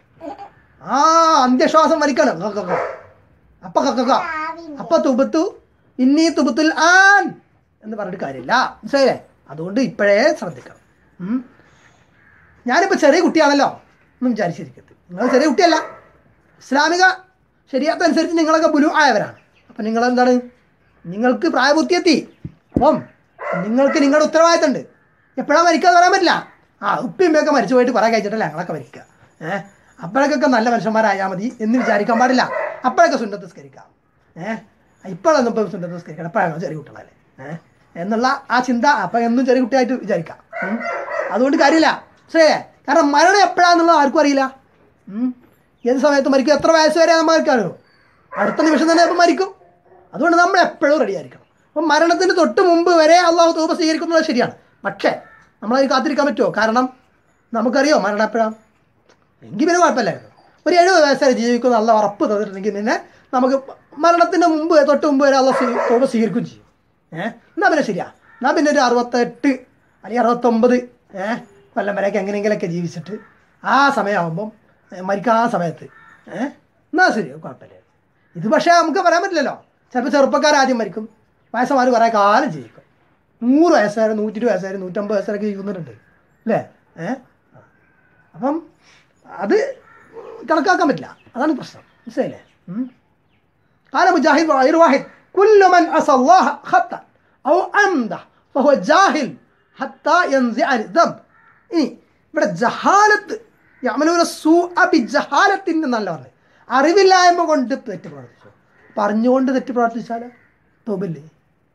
ആ അന്ത്യശ്വാസം വലിക്കാണ് ഗ, ഗ, ഗ. അപ്പ ഗ, ഗ, ഗ. അപ്പ തുബത്തു ഇന്നീ തുബത്തുൽ ആൻ എന്ന് പറഞ്ഞിട്ട് കാര്യമില്ല മനസ്സിലായില്ലേ അതുകൊണ്ട് ഇപ്പോഴേ ശ്രദ്ധിക്കണം ഉം. ഞാനിപ്പോൾ ചെറിയ കുട്ടിയാണല്ലോ ഒന്നും വിചാരിച്ചിരിക്കരുത് നിങ്ങൾ ചെറിയ കുട്ടിയല്ല ഇസ്ലാമിക ശരിയാത്തനുസരിച്ച് നിങ്ങളൊക്കെ ബുലു ആയവരാണ് അപ്പം നിങ്ങളെന്താണ് നിങ്ങൾക്ക് പ്രായപൂർത്തിയെത്തി അപ്പം നിങ്ങൾക്ക് നിങ്ങളുടെ ഉത്തരവാദിത്തമുണ്ട് എപ്പോഴാണ് മരിക്കാന്ന് പറയാൻ പറ്റില്ല ആ ഉപ്പിമ്മയൊക്കെ മരിച്ചു പോയിട്ട് കുറേ കഴിച്ചിട്ടല്ല ഞങ്ങളൊക്കെ മരിക്കുക ഏഹ് അപ്പോഴൊക്കെ നല്ല മനുഷ്യന്മാരായാൽ മതി എന്ന് വിചാരിക്കാൻ പാടില്ല അപ്പോഴൊക്കെ സുന്നത്ത് സ്കരിക്കാം ഏഹ് ഇപ്പോഴൊന്നും ഇപ്പം സുന്നത്ത് സ്കരിക്കണം എപ്പോഴാണോ ചെറിയ കുട്ടികളല്ലേ ഏഹ് എന്നുള്ള ആ ചിന്ത അപ്പം എന്നും ചെറിയ കുട്ടിയായിട്ട് വിചാരിക്കാം ഉം. അതുകൊണ്ട് കാര്യമില്ല ശരിയേ കാരണം മരണം എപ്പോഴാണെന്നുള്ളത് ആർക്കും അറിയില്ല ഉം. ഏത് സമയത്ത് മരിക്കും എത്ര വയസ്സ് വരെ നമുക്ക് അറിയോ അടുത്ത നിമിഷം തന്നെ ഇപ്പം മരിക്കും അതുകൊണ്ട് നമ്മൾ എപ്പോഴും റെഡി ആയിരിക്കണം അപ്പം മരണത്തിന് തൊട്ട് മുമ്പ് വരെ അള്ളാഹു തൂപ സ്വീകരിക്കുന്നത് ശരിയാണ് പക്ഷേ നമ്മളതിന് കാത്തിരിക്കാൻ പറ്റുമോ കാരണം നമുക്കറിയോ മരണം എപ്പോഴാണ് എങ്കിൽ പിന്നെ കുഴപ്പമില്ലായിരുന്നു ഒരു എഴുപത് വയസ്സ് വരെ ജീവിക്കുന്ന നല്ല ഉറപ്പ് തന്നിട്ടുണ്ടെങ്കിൽ പിന്നെ നമുക്ക് മരണത്തിന് മുമ്പ് തൊട്ട് മുമ്പ് വരെ അള്ള തൂപ സ്വീകരിക്കുകയും ചെയ്യും ഏഹ് എന്നാൽ പിന്നെ ശരിയാ എന്നാൽ പിന്നെ ഒരു അറുപത്തെട്ട് അല്ലെങ്കിൽ അറുപത്തൊമ്പത് ഏഹ് കൊല്ലം വരെയൊക്കെ എങ്ങനെയെങ്കിലൊക്കെ ജീവിച്ചിട്ട് ആ സമയമാകുമ്പം ഏഹ് മരിക്കാൻ ആ സമയത്ത് ഏഹ് എന്നാൽ ശരി കുഴപ്പമില്ല ഇത് പക്ഷേ നമുക്ക് പറയാൻ പറ്റില്ലല്ലോ ചിലപ്പോൾ ചെറുപ്പക്കാർ ആദ്യം മരിക്കും വയസ്സന്മാർ കുറേ കാലം ജീവിക്കും നൂറ് വയസ്സ് വരെ നൂറ്റി ഇരുപത് വയസ്സ് വരെ നൂറ്റമ്പത് വയസ്സ് വരെയൊക്കെ ജീവിക്കുന്നുണ്ട് അല്ലേ ഏഹ് അപ്പം അത് കണക്കാക്കാൻ പറ്റില്ല അതാണ് പ്രശ്നം മനസ്സിലായില്ലേ ഉം. قال مجاهد وغير واحد كل من عصى الله خطأ أو عمده فهو جاهل حتى ينزع الذنب ഇനി ഇവിടെ ജഹാലത്ത് യമലൂന സൂ അബി ജഹാലത്തിൻ്റെ നല്ല പറഞ്ഞു അറിവില്ലായ്മ കൊണ്ട് തെറ്റ് പ്രവർത്തിച്ചു പറഞ്ഞുകൊണ്ട് തെറ്റ് പ്രവർത്തിച്ചാൽ തോബില്ലേ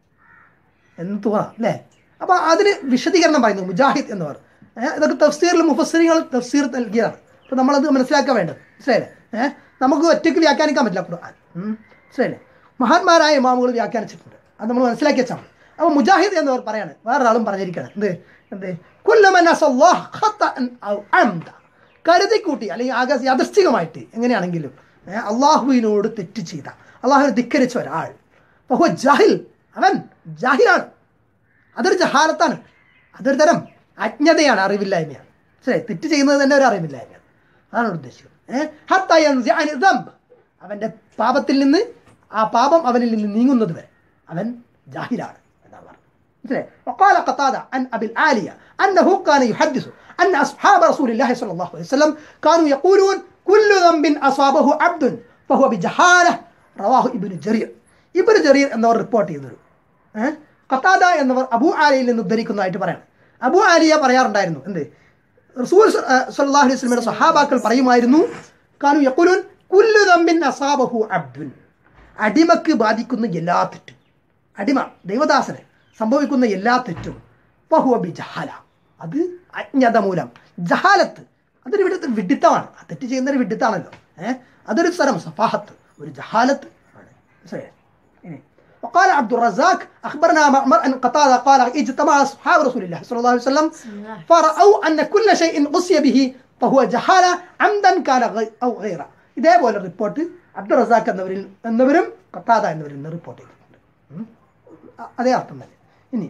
എന്ന് തോന്നാം അല്ലേ അപ്പോൾ അതിന് വിശദീകരണം പറയുന്നു മുജാഹിദ് എന്ന് പറഞ്ഞു ഏഹ് ഇതൊക്കെ തഫ്സീറിൽ മുഫസ്സിറികൾ തഫ്സീർ നൽകിയതാണ് അപ്പോൾ നമ്മളത് മനസ്സിലാക്കാൻ വേണ്ടത് മനസ്സിലായില്ലേ ഏഹ് നമുക്ക് ഒറ്റയ്ക്ക് വ്യാഖ്യാനിക്കാൻ പറ്റില്ല ഖുർആൻ ഉം. മനസ്സിലായില്ലേ മഹാന്മാരായ ഇമാമുകൾ വ്യാഖ്യാനിച്ചിട്ടുണ്ട് അത് നമ്മൾ മനസ്സിലാക്കി വെച്ചാൽ മതി അപ്പോൾ മുജാഹിദ് എന്നവർ പറയാണ് വേറൊരാളും പറഞ്ഞിരിക്കണം എന്ത് എന്ത് കുല്ലമൻ അസല്ലാഹ് ഖത്തഅൻ ഔ അംദ കരുതിക്കൂട്ടി അല്ലെങ്കിൽ ആകെ യാദൃശ്ചികമായിട്ട് എങ്ങനെയാണെങ്കിലും ഏഹ് അള്ളാഹുവിനോട് തെറ്റ് ചെയ്ത അള്ളാഹുവിനെ ധിക്കരിച്ച ഒരാൾ ബഹു ജാഹിൽ അവൻ ജാഹിലാണ് അതൊരു ജഹാലത്താണ് അതൊരു തരം അജ്ഞതയാണ് അറിവില്ലായ്മയാണ് ശരി തെറ്റ് ചെയ്യുന്നത് തന്നെ ഒരു അറിവില്ലായ്മയാണ് അതാണ് ഇവിടെ ഉദ്ദേശിക്കുന്നത് ഏഹ് ഹത്താ യൻസിഅ അനി ദംബ്. അവൻ്റെ പാപത്തിൽ നിന്ന് ആ പാപം അവനിൽ നിന്ന് നീങ്ങുന്നത് വരെ അവൻ ജാഹിലാണ് എന്നാണ് പറഞ്ഞത് مثله وقال قتادة عن أبي العالية أنه كان يحدث أن أصحاب رسول الله صلى الله عليه وسلم كانوا يقولون كل ذنب أصابه عبد فهو بجهالة رواه ابن جرير ابن جرير എന്നവർ റിപ്പോർട്ട് ചെയ്തൊരു ഏഹ് ഖത്താദ എന്നവർ അബു ആലിയിൽ നിന്ന് ഉദ്ധരിക്കുന്നതായിട്ട് പറയാണ് അബു ആലിയ പറയാറുണ്ടായിരുന്നു എന്ത് റസൂൽ സല്ലല്ലാഹു അലൈഹി വസല്ലമയുടെ സഹാബാക്കൾ പറയുമായിരുന്നു കാനു യഖുലുൻ കുല്ലു ദംബിൻ അസാബഹു അബ്ദുൻ അടിമക്ക് ബാധിക്കുന്ന എല്ലാ തെറ്റും അടിമ ദൈവദാസന് സംഭവിക്കുന്ന എല്ലാ തെറ്റും ബഹുവ ബി ജഹാല അത് അജ്ഞത മൂലം ജഹാലത്ത് അതൊരു വിട വിഡിത്തമാണ് ആ തെറ്റ് ചെയ്യുന്ന ഒരു വിഡിത്താണല്ലോ ഏഹ് അതൊരു തരം സഫാഹത്ത് ഒരു ജഹാലത്ത് ആണ് മനസ്സിലായോ? ഇനി وقال عبد الرزاق اخبرنا معمر ان قتاده قال اجتمع اصحاب رسول الله صلى الله عليه وسلم فرأوا ان كل شيء قصي به فهو جهاله عمدا كان غي- او غيره ഇതേപോലെ റിപ്പോർട്ട് അബ്ദുൾ റസാഖ് എന്നവരിൽ എന്നവരും കത്താദ എന്നവരിൽ നിന്ന് റിപ്പോർട്ട് ചെയ്തിട്ടുണ്ട് ഉം. അ- അതേ അർത്ഥം തന്നെ ഇനി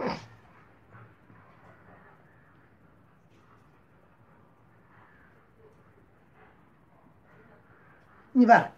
ഇനി വേറെ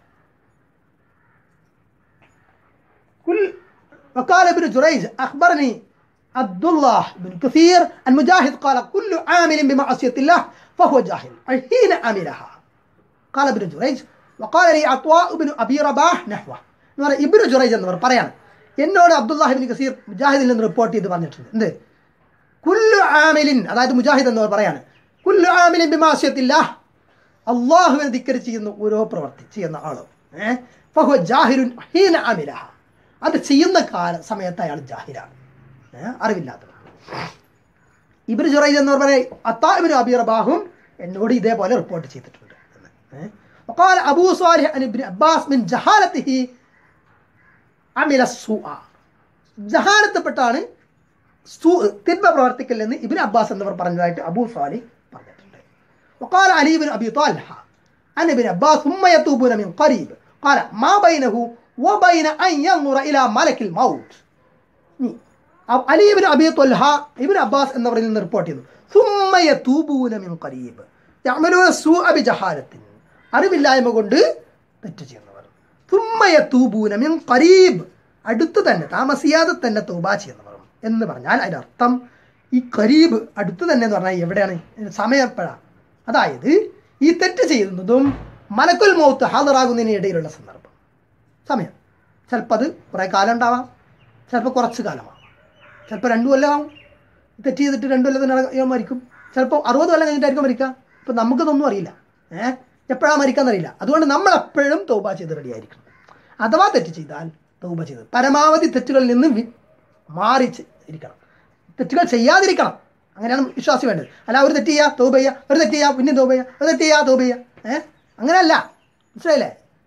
كل وقال ابن جريج أخبرني عبد الله بن كثير عن مجاهد قال كل عامل بمعصية الله فهو جاهل أي حين عملها قال ابن جريج وقال لي عطاء بن أبي رباح نحوه എന്ന് പറഞ്ഞാൽ ഇബ്നു ജുറൈജ് എന്നവർ പറയാണ് എന്നോട് അബ്ദുല്ലാഹിബിൻ കസീർ മുജാഹിദിൽ നിന്ന് റിപ്പോർട്ട് ചെയ്ത് പറഞ്ഞിട്ടുണ്ട് എന്ത് കുല്ലു ആമിലിൻ അതായത് മുജാഹിദ് എന്നവർ പറയാണ് കുല്ലു ആമിലിൻ ബിമാസ്യത്തില്ല അള്ളാഹുവിനെ ധിക്കരിച്ച് ചെയ്യുന്ന ഓരോ പ്രവർത്തി ചെയ്യുന്ന ആളോ ഏഹ് ഫഹുവ ജാഹിരുൻ ഹീന അമിലഹ അത് ചെയ്യുന്ന കാല സമയത്ത് അയാൾ ജാഹിരാണ് ഏഹ് അറിവില്ലാത്തത് ഇബിന് ജുറൈജ് എന്നവർ പറയും അത്താബിന് അബി റബാഹും എന്നോട് ഇതേപോലെ റിപ്പോർട്ട് ചെയ്തിട്ടുണ്ട് എന്ന് ഏഹ് وقال أبو صالح عن ابن عباس من جهالته عمل السوء ജഹാലത്തപ്പെട്ടാണ് സൂ തിന്മ പ്രവർത്തിക്കൽ എന്ന് ഇബിൻ അബ്ബാസ് എന്നിവർ പറഞ്ഞതായിട്ട് അബൂ സാലി പറഞ്ഞിട്ടുണ്ട് وقال علي بن أبي طالحة عن ابن عباس ثم يتوبون من قريب قال ما بينه وبين أن ينظر إلى ملك الموت ഇനി അ- അലി ഇബ്നു അബി ത്വൽഹ ഇബ്നു അബ്ബാസ് എന്നവരിൽ നിന്ന് റിപ്പോർട്ട് ചെയ്തു സുമ്മ യതൂബൂന മിൻ ഖരീബ് യഅമലൂന സൂഅ ബിജഹാലത്തിൻ അറിവില്ലായ്മ കൊണ്ട് തെറ്റ് ചെയ്യുന്നവർ സുമ്മ യതൂബൂന മിൻ ഖരീബ് അടുത്ത് തന്നെ താമസിയാതെ തന്നെ തൗബ ചെയ്യുന്നവർ എന്ന് പറഞ്ഞാൽ അതിനർത്ഥം ഈ ഖരീബ് അടുത്ത് തന്നെ എന്ന് പറഞ്ഞാൽ എവിടെയാണ് ഇതിന് സമയം എപ്പോഴാണ് അതായത് ഈ തെറ്റ് ചെയ്യുന്നതും മലക്കുൽ മൗത്ത് ഹാജറാകുന്നതിന് ഇടയിലുള്ള സന്ദർഭം സമയം ചിലപ്പോൾ അത് കുറേ കാലം ഉണ്ടാവാം ചിലപ്പോൾ കുറച്ച് കാലമാവാം ചിലപ്പോൾ രണ്ടു കൊല്ലമാവും തെറ്റ് ചെയ്തിട്ട് രണ്ടു കൊല്ലത്തിന് ഇയാൾ മരിക്കും ചിലപ്പോൾ അറുപത് കൊല്ലം കഴിഞ്ഞിട്ടായിരിക്കും മരിക്കുക ഇപ്പം നമുക്കിതൊന്നും അറിയില്ല ഏഹ് എപ്പോഴാണ് മരിക്കാന്ന് അറിയില്ല അതുകൊണ്ട് നമ്മൾ എപ്പോഴും തൗബ ചെയ്ത് റെഡി ആയിരിക്കണം അഥവാ തെറ്റ് ചെയ്താൽ തൗബ ചെയ്ത് പരമാവധി തെറ്റുകളിൽ നിന്ന് വി- മാറി ചെ- ഇരിക്കണം തെറ്റുകൾ ചെയ്യാതിരിക്കണം അങ്ങനെയാണ് വിശ്വാസി വേണ്ടത് അല്ല ഒരു തെറ്റ് ചെയ്യുക തൗബ ചെയ്യുക ഒരു തെറ്റ് ചെയ്യുക പിന്നെ തൗബ ചെയ്യുക ഒരു തെറ്റ് ചെയ്യുക തൗബ ചെയ്യുക ഏഹ് അങ്ങനെയല്ല മനസ്സിലായില്ലേ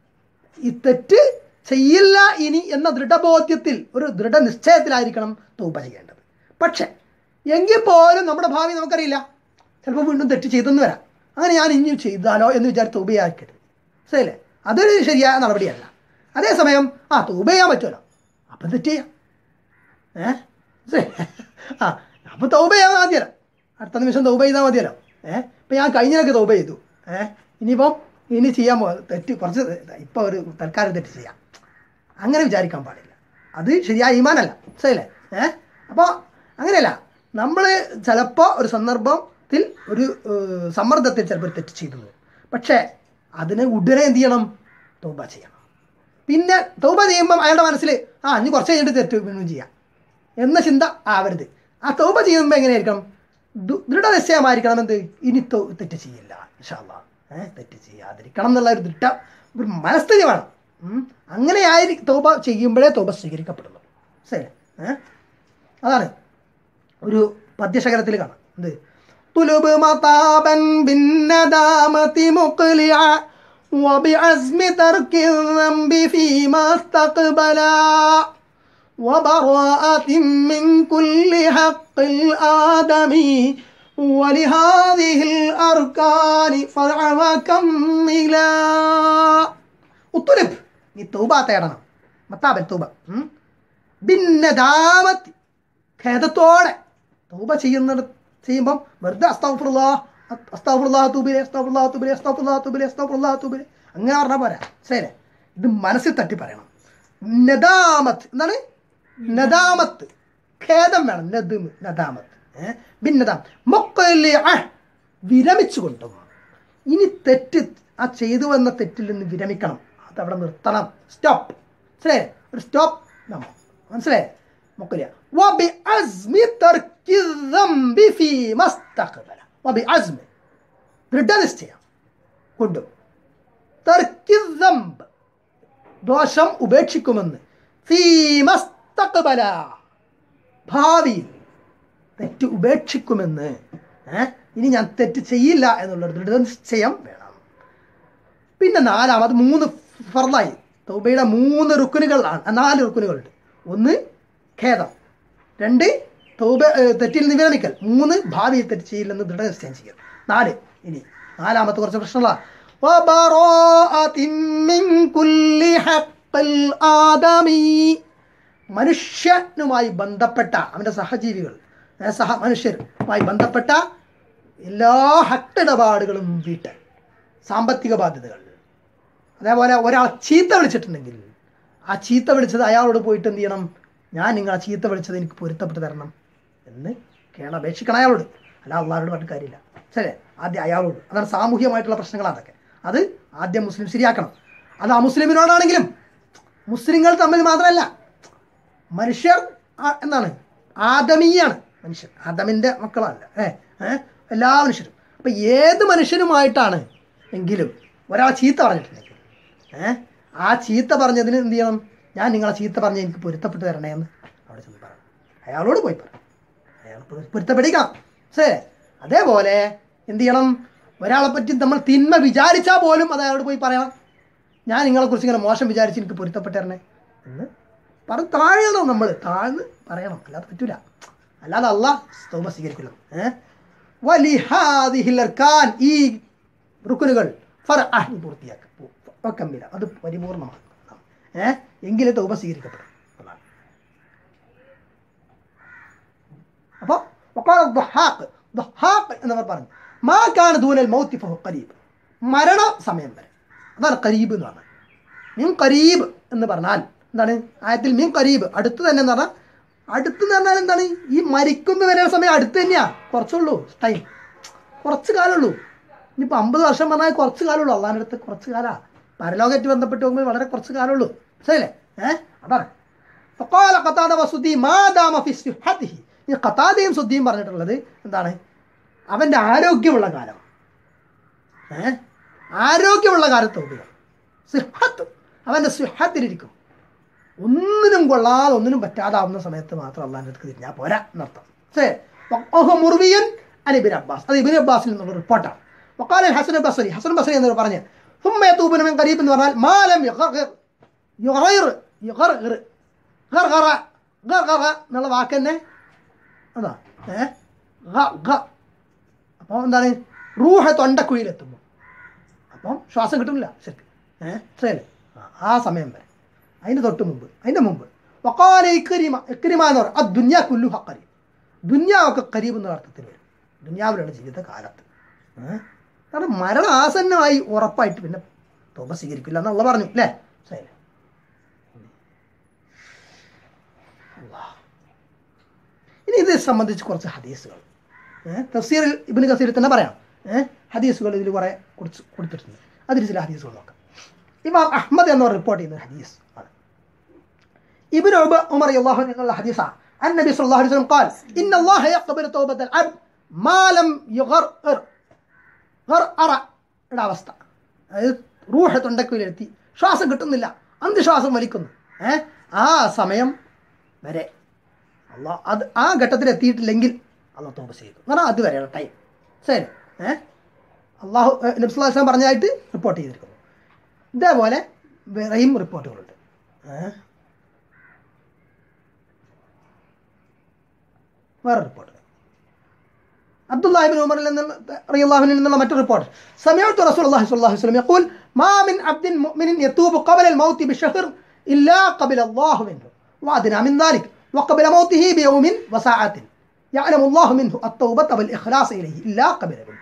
ഈ തെറ്റ് ചെയ്യില്ല ഇനി എന്ന ദൃഢബോധ്യത്തിൽ ഒരു ദൃഢനിശ്ചയത്തിലായിരിക്കണം തൗബ ചെയ്യേണ്ടത് പക്ഷേ എങ്കിൽ പോലും നമ്മുടെ ഭാവി നമുക്കറിയില്ല ചിലപ്പോൾ വീണ്ടും തെറ്റ് ചെയ്തെന്ന് വരാം അങ്ങനെ ഞാൻ ഇനി ചെയ്താലോ എന്ന് വിചാരിച്ച് തൗബ ചെയ്യാക്കരുത് മനസ്സിലായില്ലേ അതൊരു ശരിയായ നടപടിയല്ല അതേസമയം ആ തൗബ ചെയ്യാൻ പറ്റുമല്ലോ അപ്പം തെറ്റ് ചെയ്യാം ഏ ശരി. ആ അപ്പോൾ തൗബ ചെയ്യാൻ മതിയല്ലോ അടുത്ത നിമിഷം തൗബ ചെയ്താൽ മതിയല്ലോ ഏ ഇപ്പം ഞാൻ കഴിഞ്ഞതിനൊക്കെ തൗബ ചെയ്തു ഏ ഇനിയിപ്പം ഇനി ചെയ്യാൻ പോ തെറ്റ് കുറച്ച് ഇപ്പോൾ ഒരു തൽക്കാലം തെറ്റ് ചെയ്യാം അങ്ങനെ വിചാരിക്കാൻ പാടില്ല അത് ശരിയായ ഈമാനല്ല ശരിയല്ലേ ഏ അപ്പോൾ അങ്ങനെയല്ല നമ്മൾ ചിലപ്പോൾ ഒരു സന്ദർഭത്തിൽ ഒരു ഏഹ്, സമ്മർദ്ദത്തിൽ ചിലപ്പോൾ ഒരു തെറ്റ് ചെയ്തു പോകും പക്ഷേ അതിന് ഉടനെ എന്ത് ചെയ്യണം തൗബ ചെയ്യണം പിന്നെ തൗബ ചെയ്യുമ്പം അയാളുടെ മനസ്സിൽ ആ ഇനി കുറച്ച് കഴിഞ്ഞിട്ട് തെറ്റ് വീണ്ടും ചെയ്യാം എന്ന ചിന്ത ആവരുത് ആ തൗബ ചെയ്യുമ്പോൾ എങ്ങനെയായിരിക്കണം ദു- ദൃഢനിശ്ചയമായിരിക്കണം എന്ത് ഇനി തൗ- തെറ്റ് ചെയ്യില്ല ഇൻഷാല്ല ഏഹ് തെറ്റ് ചെയ്യാതിരിക്കണം എന്നുള്ള ഒരു ദൃഢ ഒരു മനസ്ഥിതി വേണം ഉം. അങ്ങനെ ആയിരിക്കും തൗബ ചെയ്യുമ്പോഴേ തൗബ സ്വീകരിക്കപ്പെടുന്നു ശരി ഏഹ് അതാണ് ഒരു പദ്യശകലത്തിൽ കാണാം എന്ത് തുലുബ് മതാബൻ ബിന്നദാമതി മുഖ്ലിഅ وبعزم ترك الذنب فيما استقبلا وبراءة من كل حق الآدمي ولهذه الأركان فرع وكملا ഉത്തുലിബ് നീ തൗബ തേടണം മത്താബൻ തൗബ ഉം. ഭിന്നദാമത്തി ഖേദത്തോടെ തൗബ ചെയ്യുന്ന ചെയ്യുമ്പം വെറുതെ അസ്താഫുല്ലാ അസ്താഫുല്ലാ തൂബിലെ അസ്താഫുല്ലാ തൂബിലെ അസ്താഫുല്ലാ തൂബിലെ അസ്താഫുല്ലാ തൂബിലെ അങ്ങനെ പറഞ്ഞാൽ പോരാ ശരി ഇത് മനസ്സിൽ തട്ടി പറയണം നദാമത്ത് എന്താണ് നദാമത്ത് ഖേദം വേണം നദ് നദാമത്ത് ഏഹ് ഭിന്നതാം മൊക്കല്ലേ വിരമിച്ചുകൊണ്ടും ഇനി തെറ്റ് ആ ചെയ്തു വന്ന തെറ്റിൽ നിന്ന് വിരമിക്കണം അതവിടെ നിർത്തണം സ്റ്റോപ്പ് മനസ്സിലായേ ഒരു സ്റ്റോപ്പ് നമ്മൾ മനസ്സിലായേ മൊക്കലിയ وبعزم ترك الذنب فيما استقبل وبعزم ദൃഢനിശ്ചയം കൊണ്ടും തർക്കി ദംബ് ദോഷം ഉപേക്ഷിക്കുമെന്ന് ഫീമസ്തഖ്ബല ഭാവിയിൽ തെറ്റ് ഉപേക്ഷിക്കുമെന്ന് ഏ? ഇനി ഞാൻ തെറ്റ് ചെയ്യില്ല എന്നുള്ളൊരു ദൃഢനിശ്ചയം വേണം പിന്നെ നാലാമത് മൂന്ന് ഫർലായി തൗബയുടെ മൂന്ന് റുക്കുനുകളാണ് ആ, നാല് റുക്കുനുകളുണ്ട് ഒന്ന് ഖേദം രണ്ട് തൗബ ഏ, തെറ്റിൽ നിന്ന് വിരമിക്കൽ മൂന്ന് ഭാവിയിൽ തെറ്റ് ചെയ്യില്ലെന്ന് ദൃഢനിശ്ചയം ചെയ്യൽ നാല് ഇനി നാലാമത്തെ കുറച്ച് പ്രശ്നമുള്ള وبراءة من كل حق الآدمي മനുഷ്യനുമായി ബന്ധപ്പെട്ട അവൻ്റെ സഹജീവികൾ ഏ, സഹ മനുഷ്യരുമായി ബന്ധപ്പെട്ട എല്ലാ ഹട്ടിടപാടുകളും വീട്ട് സാമ്പത്തിക ബാധ്യതകൾ അതേപോലെ ഒരാൾ ചീത്ത വിളിച്ചിട്ടുണ്ടെങ്കിൽ ആ ചീത്ത വിളിച്ചത് അയാളോട് പോയിട്ട് എന്ത് ചെയ്യണം ഞാൻ നിങ്ങളെ ചീത്ത വിളിച്ചത് എനിക്ക് പൊരുത്തപ്പെട്ട് തരണം എന്ന് കേണം അപേക്ഷിക്കണം അയാളോട് അല്ല അള്ളാഹോട് പറഞ്ഞിട്ട് കാര്യമില്ല ശരി ആദ്യം അയാളോട് അതാണ് സാമൂഹികമായിട്ടുള്ള പ്രശ്നങ്ങളാണ് അതൊക്കെ അത് ആദ്യം മുസ്ലിം ശരിയാക്കണം അത് അമുസ്ലിമിനോടാണെങ്കിലും മുസ്ലിങ്ങൾ തമ്മിൽ മാത്രമല്ല മനുഷ്യർ ആ- എന്താണ് ആദമീയാണ് മനുഷ്യൻ ആദമിൻ്റെ മക്കളല്ല ഏ ഏ എല്ലാ മനുഷ്യരും അപ്പം ഏത് മനുഷ്യനുമായിട്ടാണ് എങ്കിലും ഒരാൾ ചീത്ത പറഞ്ഞിട്ടുണ്ടെങ്കിൽ ഏ ആ ചീത്ത പറഞ്ഞതിന് എന്ത് ചെയ്യണം ഞാൻ നിങ്ങളെ ചീത്ത പറഞ്ഞ് എനിക്ക് പൊരുത്തപ്പെട്ട് തരണേ എന്ന് അവിടെ ചെന്ന് പറയണം അയാളോട് പോയി പറ അയാൾ പൊരു- പൊരുത്തപ്പെടിക്കണം ശരി അതേപോലെ എന്ത് ചെയ്യണം ഒരാളെ പറ്റി നമ്മൾ തിന്മ വിചാരിച്ചാൽ പോലും അത് അയാളോട് പോയി പറയണം ഞാൻ നിങ്ങളെക്കുറിച്ച് ഇങ്ങനെ മോശം വിചാരിച്ച് എനിക്ക് പൊരുത്തപ്പെട്ട് തരണേ എന്ന് പറഞ്ഞ് താഴണം നമ്മൾ താഴ്ന്ന് പറയണം അല്ലാതെ പറ്റൂല അല്ലാതെ അല്ല സ്തോമ സ്വീകരിക്കില്ല ഏഹ് വലിഹാദിഹിലർക്കാൻ ഈ റുക്കുനുകൾ ഫർ അഹ്നി പൂർത്തിയാക്കുക കമ്മില അത് പരിപൂർണമാക്കണം ഏഹ് എങ്കിലേ തൗബ സ്വീകരിക്കപ്പെടും അതാണ് അപ്പോൾ വക്കാല ദഹാഖ് ദഹാഖ് എന്നവർ പറഞ്ഞു മാ കാന ദൂനൽ മൗത്തി ഫഹു ഖരീബ് മരണ സമയം വരെ അതാണ് കരീബ് എന്ന് പറഞ്ഞാൽ മീൻ കരീബ് എന്ന് പറഞ്ഞാൽ എന്താണ് ആയത്തിൽ മീൻ കരീബ് അടുത്ത് തന്നെ എന്ന് പറഞ്ഞാൽ അടുത്ത് എന്ന് പറഞ്ഞാൽ എന്താണ് ഈ മരിക്കുന്ന വരെ സമയം അടുത്ത് തന്നെയാ കുറച്ചുള്ളൂ ടൈം കുറച്ച് കാലമുള്ളൂ ഇനിയിപ്പോൾ അമ്പത് വർഷം പറഞ്ഞാൽ കുറച്ച് കാലമുള്ളൂ അള്ളാൻ്റെ അടുത്ത് കുറച്ച് കാലമാണ് പരലോകമായിട്ട് ബന്ധപ്പെട്ട് നോക്കുമ്പോൾ വളരെ കുറച്ച് കാലമുള്ളൂ മനസ്സിലല്ലേ ഏഹ് അതാണ് ഫഖാല ഖതാദ വസുദ്ദി മാ ദാമ ഫി സിഹ്ഹതിഹി ഈ ഖതാദയും സുദ്ദിയും പറഞ്ഞിട്ടുള്ളത് എന്താണ് അവൻ്റെ ആരോഗ്യമുള്ള കാലം ഏ ആരോഗ്യമുള്ള കാലത്ത് നോക്കുക സിഹത്ത് അവൻ്റെ സിഹത്തിലിരിക്കും ഒന്നിനും കൊള്ളാതെ ഒന്നിനും പറ്റാതാവുന്ന സമയത്ത് മാത്രം അള്ളാഹിൻ്റെ അടുത്ത് തിരിഞ്ഞാൽ പോരാ എന്നർത്ഥം ശരി മുറുവിയൻ അലി ഇബിൻ അബ്ബാസ് അത് ഇബിൻ അബ്ബാസിൽ നിന്നുള്ള റിപ്പോർട്ടാണ് വക്കാലൻ ഹസൻ ബസരി ഹസൻ ബസരി എന്നവർ പറഞ്ഞ് ഹുമ്മ തൂബിനും കരീബ് എന്ന് പറഞ്ഞാൽ മാലം യുഗർ യുഗർ യുഗർ ഗർ ഗറ ഗർ ഗറ എന്നുള്ള വാക്ക് തന്നെ അതാ ഏ ഗ ഗ അപ്പോൾ എന്താണ് റൂഹ തൊണ്ടക്കുഴിയിലെത്തുമ്പോൾ അപ്പം ശ്വാസം കിട്ടുന്നില്ല ശരിക്കും ഏഹ് ശരി ആ സമയം വരെ അതിൻ്റെ തൊട്ട് മുമ്പ് അതിൻ്റെ മുമ്പ് വക്കാല ഇക്കരിമ ഇക്കരിമ എന്ന് പറയും ആ ദുന്യാ കുല്ലു ഹക്കരീം ദുന്യാവൊക്കെ കരീബ് എന്ന അർത്ഥത്തിൽ വരും ദുന്യാവിലുള്ള ജീവിത കാലത്ത് ഏഹ് കാരണം മരണം ആസന്നമായി ഉറപ്പായിട്ട് പിന്നെ തോപ സ്വീകരിക്കില്ല എന്നുള്ള പറഞ്ഞു അല്ലേ ശരി ഇനി ഇത് സംബന്ധിച്ച് കുറച്ച് ഹദീസുകൾ ഏഹ് തഫ്സീറിൽ ഇബിന് കസീറിൽ തന്നെ പറയാം ഏഹ് ഹദീസുകൾ ഇതിൽ കുറേ കൊടുത്ത് കൊടുത്തിട്ടുണ്ട് അതിൽ ചില ഹദീസുകൾ നോക്കാം ഇമാം അഹ്മദ് എന്നവർ റിപ്പോർട്ട് ചെയ്യുന്ന ഒരു ഹദീസ് ആണ് ഇബ്നു ഉബ ഉമർ റളിയല്ലാഹു അൻഹു എന്നുള്ള ഹദീസാണ് النبي صلى الله عليه وسلم قال إن الله يقبل توبة العبد ما لم يغرر غرأر യുടെ അവസ്ഥ അതായത് റൂഹ തൊണ്ടക്കുയിലെത്തി ശ്വാസം കിട്ടുന്നില്ല അന്ത്യശ്വാസം വലിക്കുന്നു ഏഹ് ആ സമയം വരെ അള്ളാഹ് അത് ആ ഘട്ടത്തിൽ എത്തിയിട്ടില്ലെങ്കിൽ അള്ളാഹ് തോപ ചെയ്തു എന്ന് പറഞ്ഞാൽ അതുവരെയുള്ള ടൈം ശരി ഏഹ് അള്ളാഹു നബ്സുല്ലാസ്ലാം പറഞ്ഞതായിട്ട് റിപ്പോർട്ട് ചെയ്തിരിക്കുന്നു ഇതേപോലെ വേറെയും റിപ്പോർട്ടുകളുണ്ട് ഏഹ് വേറെ റിപ്പോർട്ട് അബ്ദുല്ലാഹിബിൻ ഉമറിൽ നിന്ന് റളിയല്ലാഹുവിൽ നിന്നുള്ള മറ്റൊരു റിപ്പോർട്ട് സമയത്ത് റസൂലുള്ളാഹി സ്വല്ലല്ലാഹു അലൈഹി വസല്ലം يقول ما من عبد مؤمن يتوب قبل الموت بشهر إلا قبل الله منه وأدنى من ذلك وقبل موته بيوم وساعة يعلم الله منه التوبة والإخلاص إليه إلا قبل منه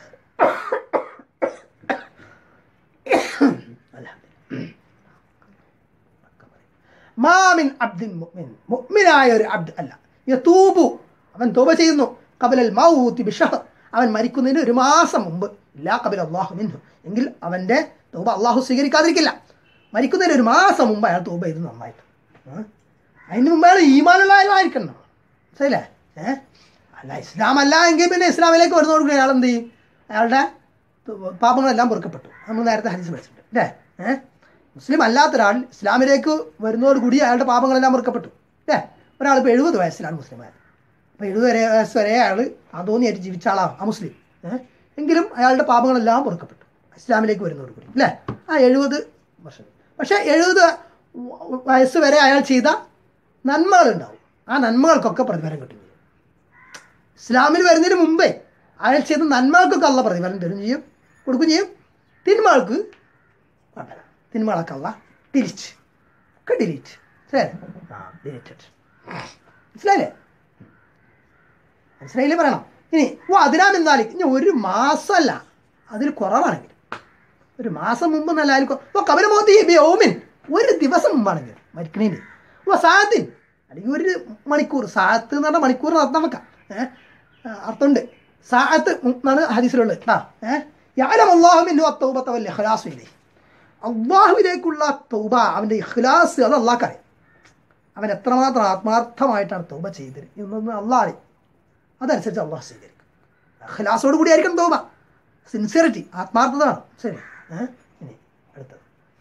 മാമിൻ അബ്ദിൻ മുഅ്മിൻ മുഅ്മിനായ ഒരു അബ്ദ് അല്ല യതൂബു അവൻ തോപ ചെയ്യുന്നു കബലൽ മൗത്തി ബിഷഹർ അവൻ മരിക്കുന്നതിന് ഒരു മാസം മുമ്പ് ഇല്ലാ കബൽ അള്ളാഹു മിൻഹു എങ്കിൽ അവൻ്റെ തോപ അള്ളാഹു സ്വീകരിക്കാതിരിക്കില്ല മരിക്കുന്നതിന് ഒരു മാസം മുമ്പ് അയാൾ തോപ ചെയ്ത് നന്നായിട്ട് ഏ? അതിന് മുമ്പ് അയാൾ ഈമാനുള്ള ആയിരിക്കണം ശരിയല്ലേ ഏഹ് അല്ല ഇസ്ലാം അല്ല എങ്കിൽ പിന്നെ ഇസ്ലാമിലേക്ക് വരുന്നതോടുകൂടി അയാൾ എന്ത് ചെയ്യും അയാളുടെ പാപങ്ങളെല്ലാം പൊറുക്കപ്പെട്ടു നമ്മൾ നേരത്തെ ഹദീസ് പഠിച്ചിട്ടുണ്ട് അല്ലേ ഏഹ് മുസ്ലിം അല്ലാത്ത ഒരാൾ ഇസ്ലാമിലേക്ക് വരുന്നതോടുകൂടി അയാളുടെ പാപങ്ങളെല്ലാം പൊറുക്കപ്പെട്ടു അല്ലേ ഒരാൾ ഇപ്പോൾ എഴുപത് വയസ്സിലാണ് മുസ്ലിമായത് അപ്പോൾ എഴുപത് വരെ വയസ്സ് വരെ അയാൾ അതോന്നിയായിട്ട് ജീവിച്ച ആളാണ് ആ മുസ്ലിം ഏഹ് എങ്കിലും അയാളുടെ പാപങ്ങളെല്ലാം പൊറുക്കപ്പെട്ടു ഇസ്ലാമിലേക്ക് വരുന്നതോടുകൂടി അല്ലേ ആ എഴുപത് വർഷം പക്ഷേ എഴുപത് വയസ്സ് വരെ അയാൾ ചെയ്ത നന്മകളുണ്ടാവും ആ നന്മകൾക്കൊക്കെ പ്രതിഫലം കിട്ടും ചെയ്യും ഇസ്ലാമിൽ വരുന്നതിന് മുമ്പേ അയാൾ ചെയ്ത നന്മകൾക്കൊക്കെ അല്ല പ്രതിഫലം തരും ചെയ്യും കൊടുക്കും ചെയ്യും തിന്മകൾക്ക് കുഴപ്പമില്ല തിന്മകളൊക്കെ അല്ല തിരിച്ച് ഒക്കെ ഡിലീറ്റ് ശരി ആ ഡിലീറ്റഡ് മനസ്സിലായില്ലേ മനസ്സിലായില്ലേ പറയണം ഇനി ഓ അതിനാമെന്നാലും ഇനി ഒരു മാസമല്ല അതിൽ കുറവാണെങ്കിൽ ഒരു മാസം മുമ്പ് നല്ല ആയിരിക്കും ഓ കബരമോത്തി ഓമിൻ ഒരു ദിവസം മുമ്പാണെങ്കിൽ മരിക്കണേന് ഓ സാത്തിൻ അല്ലെങ്കിൽ ഒരു മണിക്കൂർ സാത്ത് എന്ന് പറഞ്ഞാൽ മണിക്കൂർ അർത്ഥം വെക്കാം ഏഹ് അർത്ഥമുണ്ട് സാത്ത് എന്നാണ് ഹദീസിലുള്ളത് ആ ഏഹ് യാലം അള്ളാഹുമിന്നു അത്തൗബത്ത വല്ല ഇഖ്ലാസില്ലേ അള്ളാഹുവിലേക്കുള്ള തൗബ അവൻ്റെ ഇഖ്ലാസ് അത് അള്ളാഹ്ക്കറിയാം അവൻ എത്രമാത്രം ആത്മാർത്ഥമായിട്ടാണ് തൗബ ചെയ്തത് എന്നൊന്ന് അള്ളാഹ് അറിയും അതനുസരിച്ച് അള്ളാഹ് സ്വീകരിക്കും ഇഖ്ലാസോട് കൂടി ആയിരിക്കണം തൗബ സിൻസിയറിറ്റി ആത്മാർത്ഥത വേണം ശരി ഏഹ് ഇനി അടുത്തത്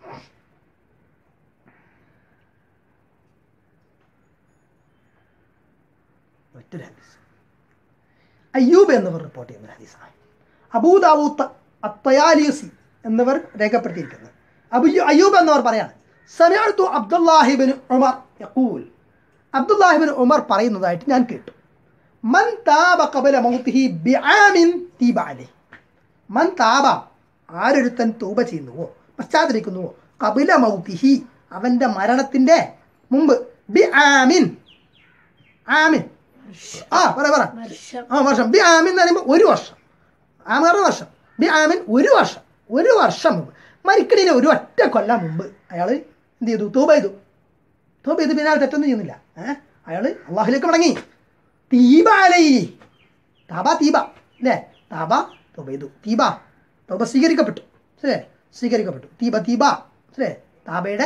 മറ്റൊരു ഹദീസ് അയ്യൂബ് എന്നിവർ റിപ്പോർട്ട് ചെയ്യുന്ന ഒരു ഹദീസാണ് അബൂദാവൂത്ത് അത്തയാലിയസി എന്നിവർ രേഖപ്പെടുത്തിയിരിക്കുന്നത് അബു അയ്യൂബ് എന്നിവർ പറയാണ് സനാർത്തു അബ്ദുല്ലാഹിബിൻ ഉമർ യഖൂൽ അബ്ദുല്ലാഹിബിൻ ഉമർ പറയുന്നതായിട്ട് ഞാൻ കേട്ടു മൻ താബ കബല മൗത്തിഹി ബിആമിൻ തീബ അലൈഹി മൻ താബ ആരൊരുത്തൻ തൂബ ചെയ്യുന്നുവോ പശ്ചാത്തലിക്കുന്നുവോ കപില മൗത്തിഹി അവൻ്റെ മരണത്തിൻ്റെ മുമ്പ് ബി ആമിൻ ആമിൻ ആ പറ പറ വർഷം ആ വർഷം ബി ആമിൻ എന്ന് പറയുമ്പോൾ ഒരു വർഷം ആമാറ് വർഷം ബി ആമിൻ ഒരു വർഷം ഒരു വർഷം മുമ്പ് മരിക്കണീന് ഒരു ഒറ്റ കൊല്ലം മുമ്പ് അയാൾ എന്ത് ചെയ്തു തൂബ ചെയ്തു തൂബ ചെയ്ത് പിന്നെ അയാൾ തെറ്റൊന്നും ചെയ്യുന്നില്ല ഏഹ് അയാൾ അള്ളാഹുലേക്ക് മടങ്ങി തീബ അലൈ താബ തീബ അല്ലേ താബ തൗബ ചെയ്തു തീബ തൗബ സ്വീകരിക്കപ്പെട്ടു ശരി സ്വീകരിക്കപ്പെട്ടു തീബ തീബ ശരി താബയുടെ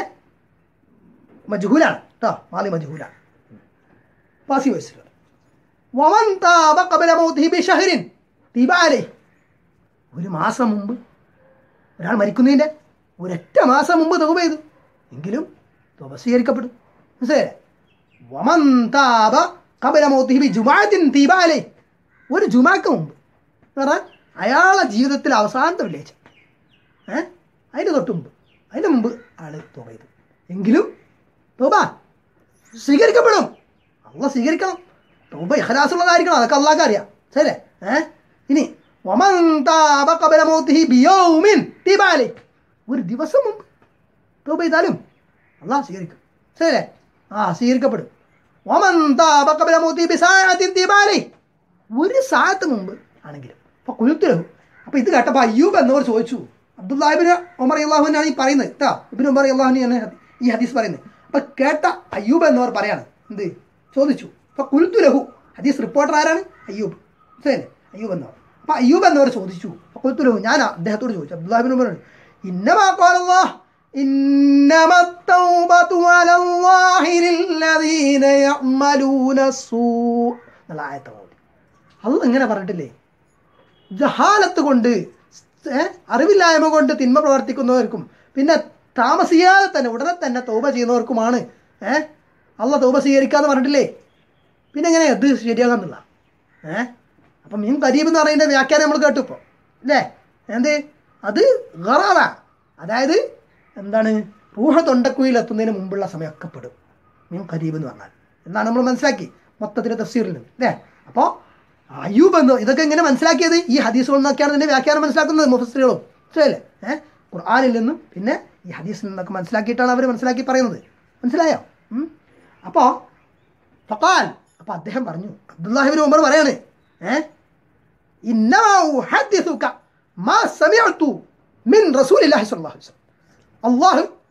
മജ്ഹൂലാണ് കേട്ടോ മാലി മജ്ഹൂലാണ് പാസി വയസ്സിൽ വമൻ താബ ഖബല മൗതിഹി ബിശഹരിൻ തീബ അലൈ ഒരു മാസം മുമ്പ് ഒരാൾ മരിക്കുന്നതിൻ്റെ ഒരൊറ്റ മാസം മുമ്പ് തൗബ ചെയ്തു എങ്കിലും തൗബ സ്വീകരിക്കപ്പെടും മനസ്സിലായില്ലേ വമൻ താബ ഖബല മൗതിഹി ബി ജുമാഅത്തിൻ തീബ അലൈ ഒരു ജുമാക്ക് മുമ്പ് എന്ന് പറഞ്ഞാൽ അയാളെ ജീവിതത്തിൽ അവസാനത്തെ വെള്ളിയാഴ്ച ഏ അതിൻ്റെ തൊട്ട് മുമ്പ് അതിൻ്റെ മുമ്പ് അയാൾ തോബ ചെയ്തു എങ്കിലും തോബ സ്വീകരിക്കപ്പെടും അള്ള സ്വീകരിക്കണം തോബ ഇഖലാസുള്ളതായിരിക്കണം അതൊക്കെ അള്ളാഹ്ക്ക് അറിയാം ശരി ഏ ഇനി വമൻ താബ ഖബല മൗതിഹി ബിയൗമിൻ തീബ അലൈ ഒരു ദിവസം മുമ്പ് തോബ ചെയ്താലും അള്ളാഹ് സ്വീകരിക്കും ശരിയല്ലേ ആ സ്വീകരിക്കപ്പെടും വമൻ താബ ഖബല മൗതിഹി ബിസാഅത്തിൻ തീബ അലൈ ഒരു സായത്ത് മുമ്പ് ആണെങ്കിലും അപ്പൊ കുലുത്തിലഹു അപ്പൊ ഇത് കേട്ടപ്പോൾ അയ്യൂബ് എന്നവർ ചോദിച്ചു അബ്ദുല്ലാഹിബിന് ഒമർ അള്ളാഹുവിനാണ് ഈ പറയുന്നത് കേട്ടോ ഇബിൻ ഉമർ അള്ളാഹുവിനാണ് ഈ ഹദീസ് പറയുന്നത് അപ്പൊ കേട്ട അയ്യൂബ് എന്നവർ പറയാണ് എന്ത് ചോദിച്ചു അപ്പൊ കുലുത്തുലഹു ഹദീസ് റിപ്പോർട്ടർ ആരാണ് അയ്യൂബ് ശരി അയ്യൂബ് എന്നവർ അപ്പൊ അയ്യൂബ് എന്നവർ ചോദിച്ചു അപ്പൊ കുലുത്തുലഹു ഞാൻ അദ്ദേഹത്തോട് ചോദിച്ചു അബ്ദുല്ലാഹിബിൻ ഉമർ ഇന്നമാ ഖാലല്ലാഹ് إنما التوبة على الله للذين يعملون السوء എന്നുള്ള ആയത്താണ് അള്ള ഇങ്ങനെ പറഞ്ഞിട്ടില്ലേ ജഹാലത്ത് കൊണ്ട് ഏ, അറിവില്ലായ്മ കൊണ്ട് തിന്മ പ്രവർത്തിക്കുന്നവർക്കും പിന്നെ താമസിയാതെ തന്നെ ഉടനെ തന്നെ തൗബ ചെയ്യുന്നവർക്കുമാണ് ഏ അള്ള തൗബ സ്വീകരിക്കാന്ന് പറഞ്ഞിട്ടില്ലേ പിന്നെ എങ്ങനെ അത് ശരിയാകാന്നുള്ള ഏ അപ്പം മീൻ കരീബ് എന്ന് പറയുന്ന വ്യാഖ്യാനം നമ്മൾ കേട്ടു ഇപ്പോൾ അല്ലേ എന്ത് അത് ഗറാറ അതായത് എന്താണ് റൂഹ തൊണ്ടക്കുയിൽ എത്തുന്നതിന് മുമ്പുള്ള സമയമൊക്കെ പെടും മീൻ കരീബ് എന്ന് പറഞ്ഞാൽ എന്നാണ് നമ്മൾ മനസ്സിലാക്കി മൊത്തത്തിലെ തഫ്സീറിൽ നിന്ന് അല്ലേ അപ്പോൾ അയ്യൂബ് എന്ന് ഇതൊക്കെ എങ്ങനെ മനസ്സിലാക്കിയത് ഈ ഹദീസുകളിൽ നിന്നൊക്കെയാണ് ഇതിൻ്റെ വ്യാഖ്യാനം മനസ്സിലാക്കുന്നത് മുഫസ്ത്രീകളും മനസ്സിലായില്ലേ ഏഹ് ഖുർആാനിൽ നിന്നും പിന്നെ ഈ ഹദീസിൽ നിന്നൊക്കെ മനസ്സിലാക്കിയിട്ടാണ് അവർ മനസ്സിലാക്കി പറയുന്നത് മനസ്സിലായോ ഉം? അപ്പോൾ ഫക്കാൽ അപ്പോൾ അദ്ദേഹം പറഞ്ഞു അബ്ദുല്ലാഹിബിൻ ഉമർ പറയാണ് ഏഹ് إنما أحدثك ما سمعت من رسول الله صلى الله عليه وسلم الله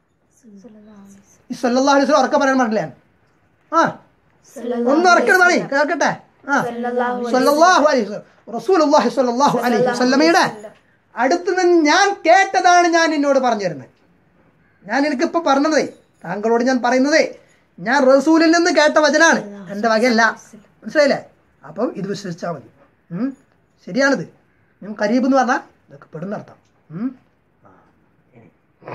صلى الله عليه وسلم ഉറക്കെ പറയാൻ പാടില്ല ഞാൻ ആ ഒന്ന് ഉറക്കരുതാണേ കേൾക്കട്ടെ ആ സല്ലല്ലാഹു അലൈഹി വസല്ലം റസൂലുള്ളാഹി സ്വല്ലല്ലാഹു അലൈഹി വസല്ലമയുടെ അടുത്ത് നിന്ന് ഞാൻ കേട്ടതാണ് ഞാൻ എന്നോട് പറഞ്ഞു തരുന്നത് ഞാൻ എനിക്കിപ്പോൾ പറഞ്ഞതേ താങ്കളോട് ഞാൻ പറയുന്നതേ ഞാൻ റസൂലിൽ നിന്ന് കേട്ട വചനാണ് എൻ്റെ വകയല്ല മനസ്സിലായില്ലേ അപ്പം ഇത് വിശ്വസിച്ചാൽ മതി ഉം. ശരിയാണിത് ഞാൻ കരീബ് എന്ന് പറഞ്ഞാൽ ഇതൊക്കെ പെടുന്ന അർത്ഥം ഉം. ആ, ഇനി.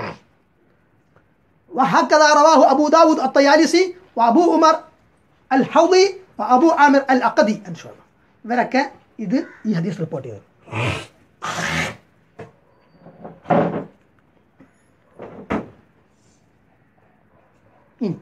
وهكذا رواه أبو داود الطيالسي وأبو عمر الحوضي وأبو عامر الأقدي إن شاء الله ഇവരൊക്കെ ഇത് ഈ ഹദീസ് റിപ്പോർട്ട് ചെയ്തു ഇനി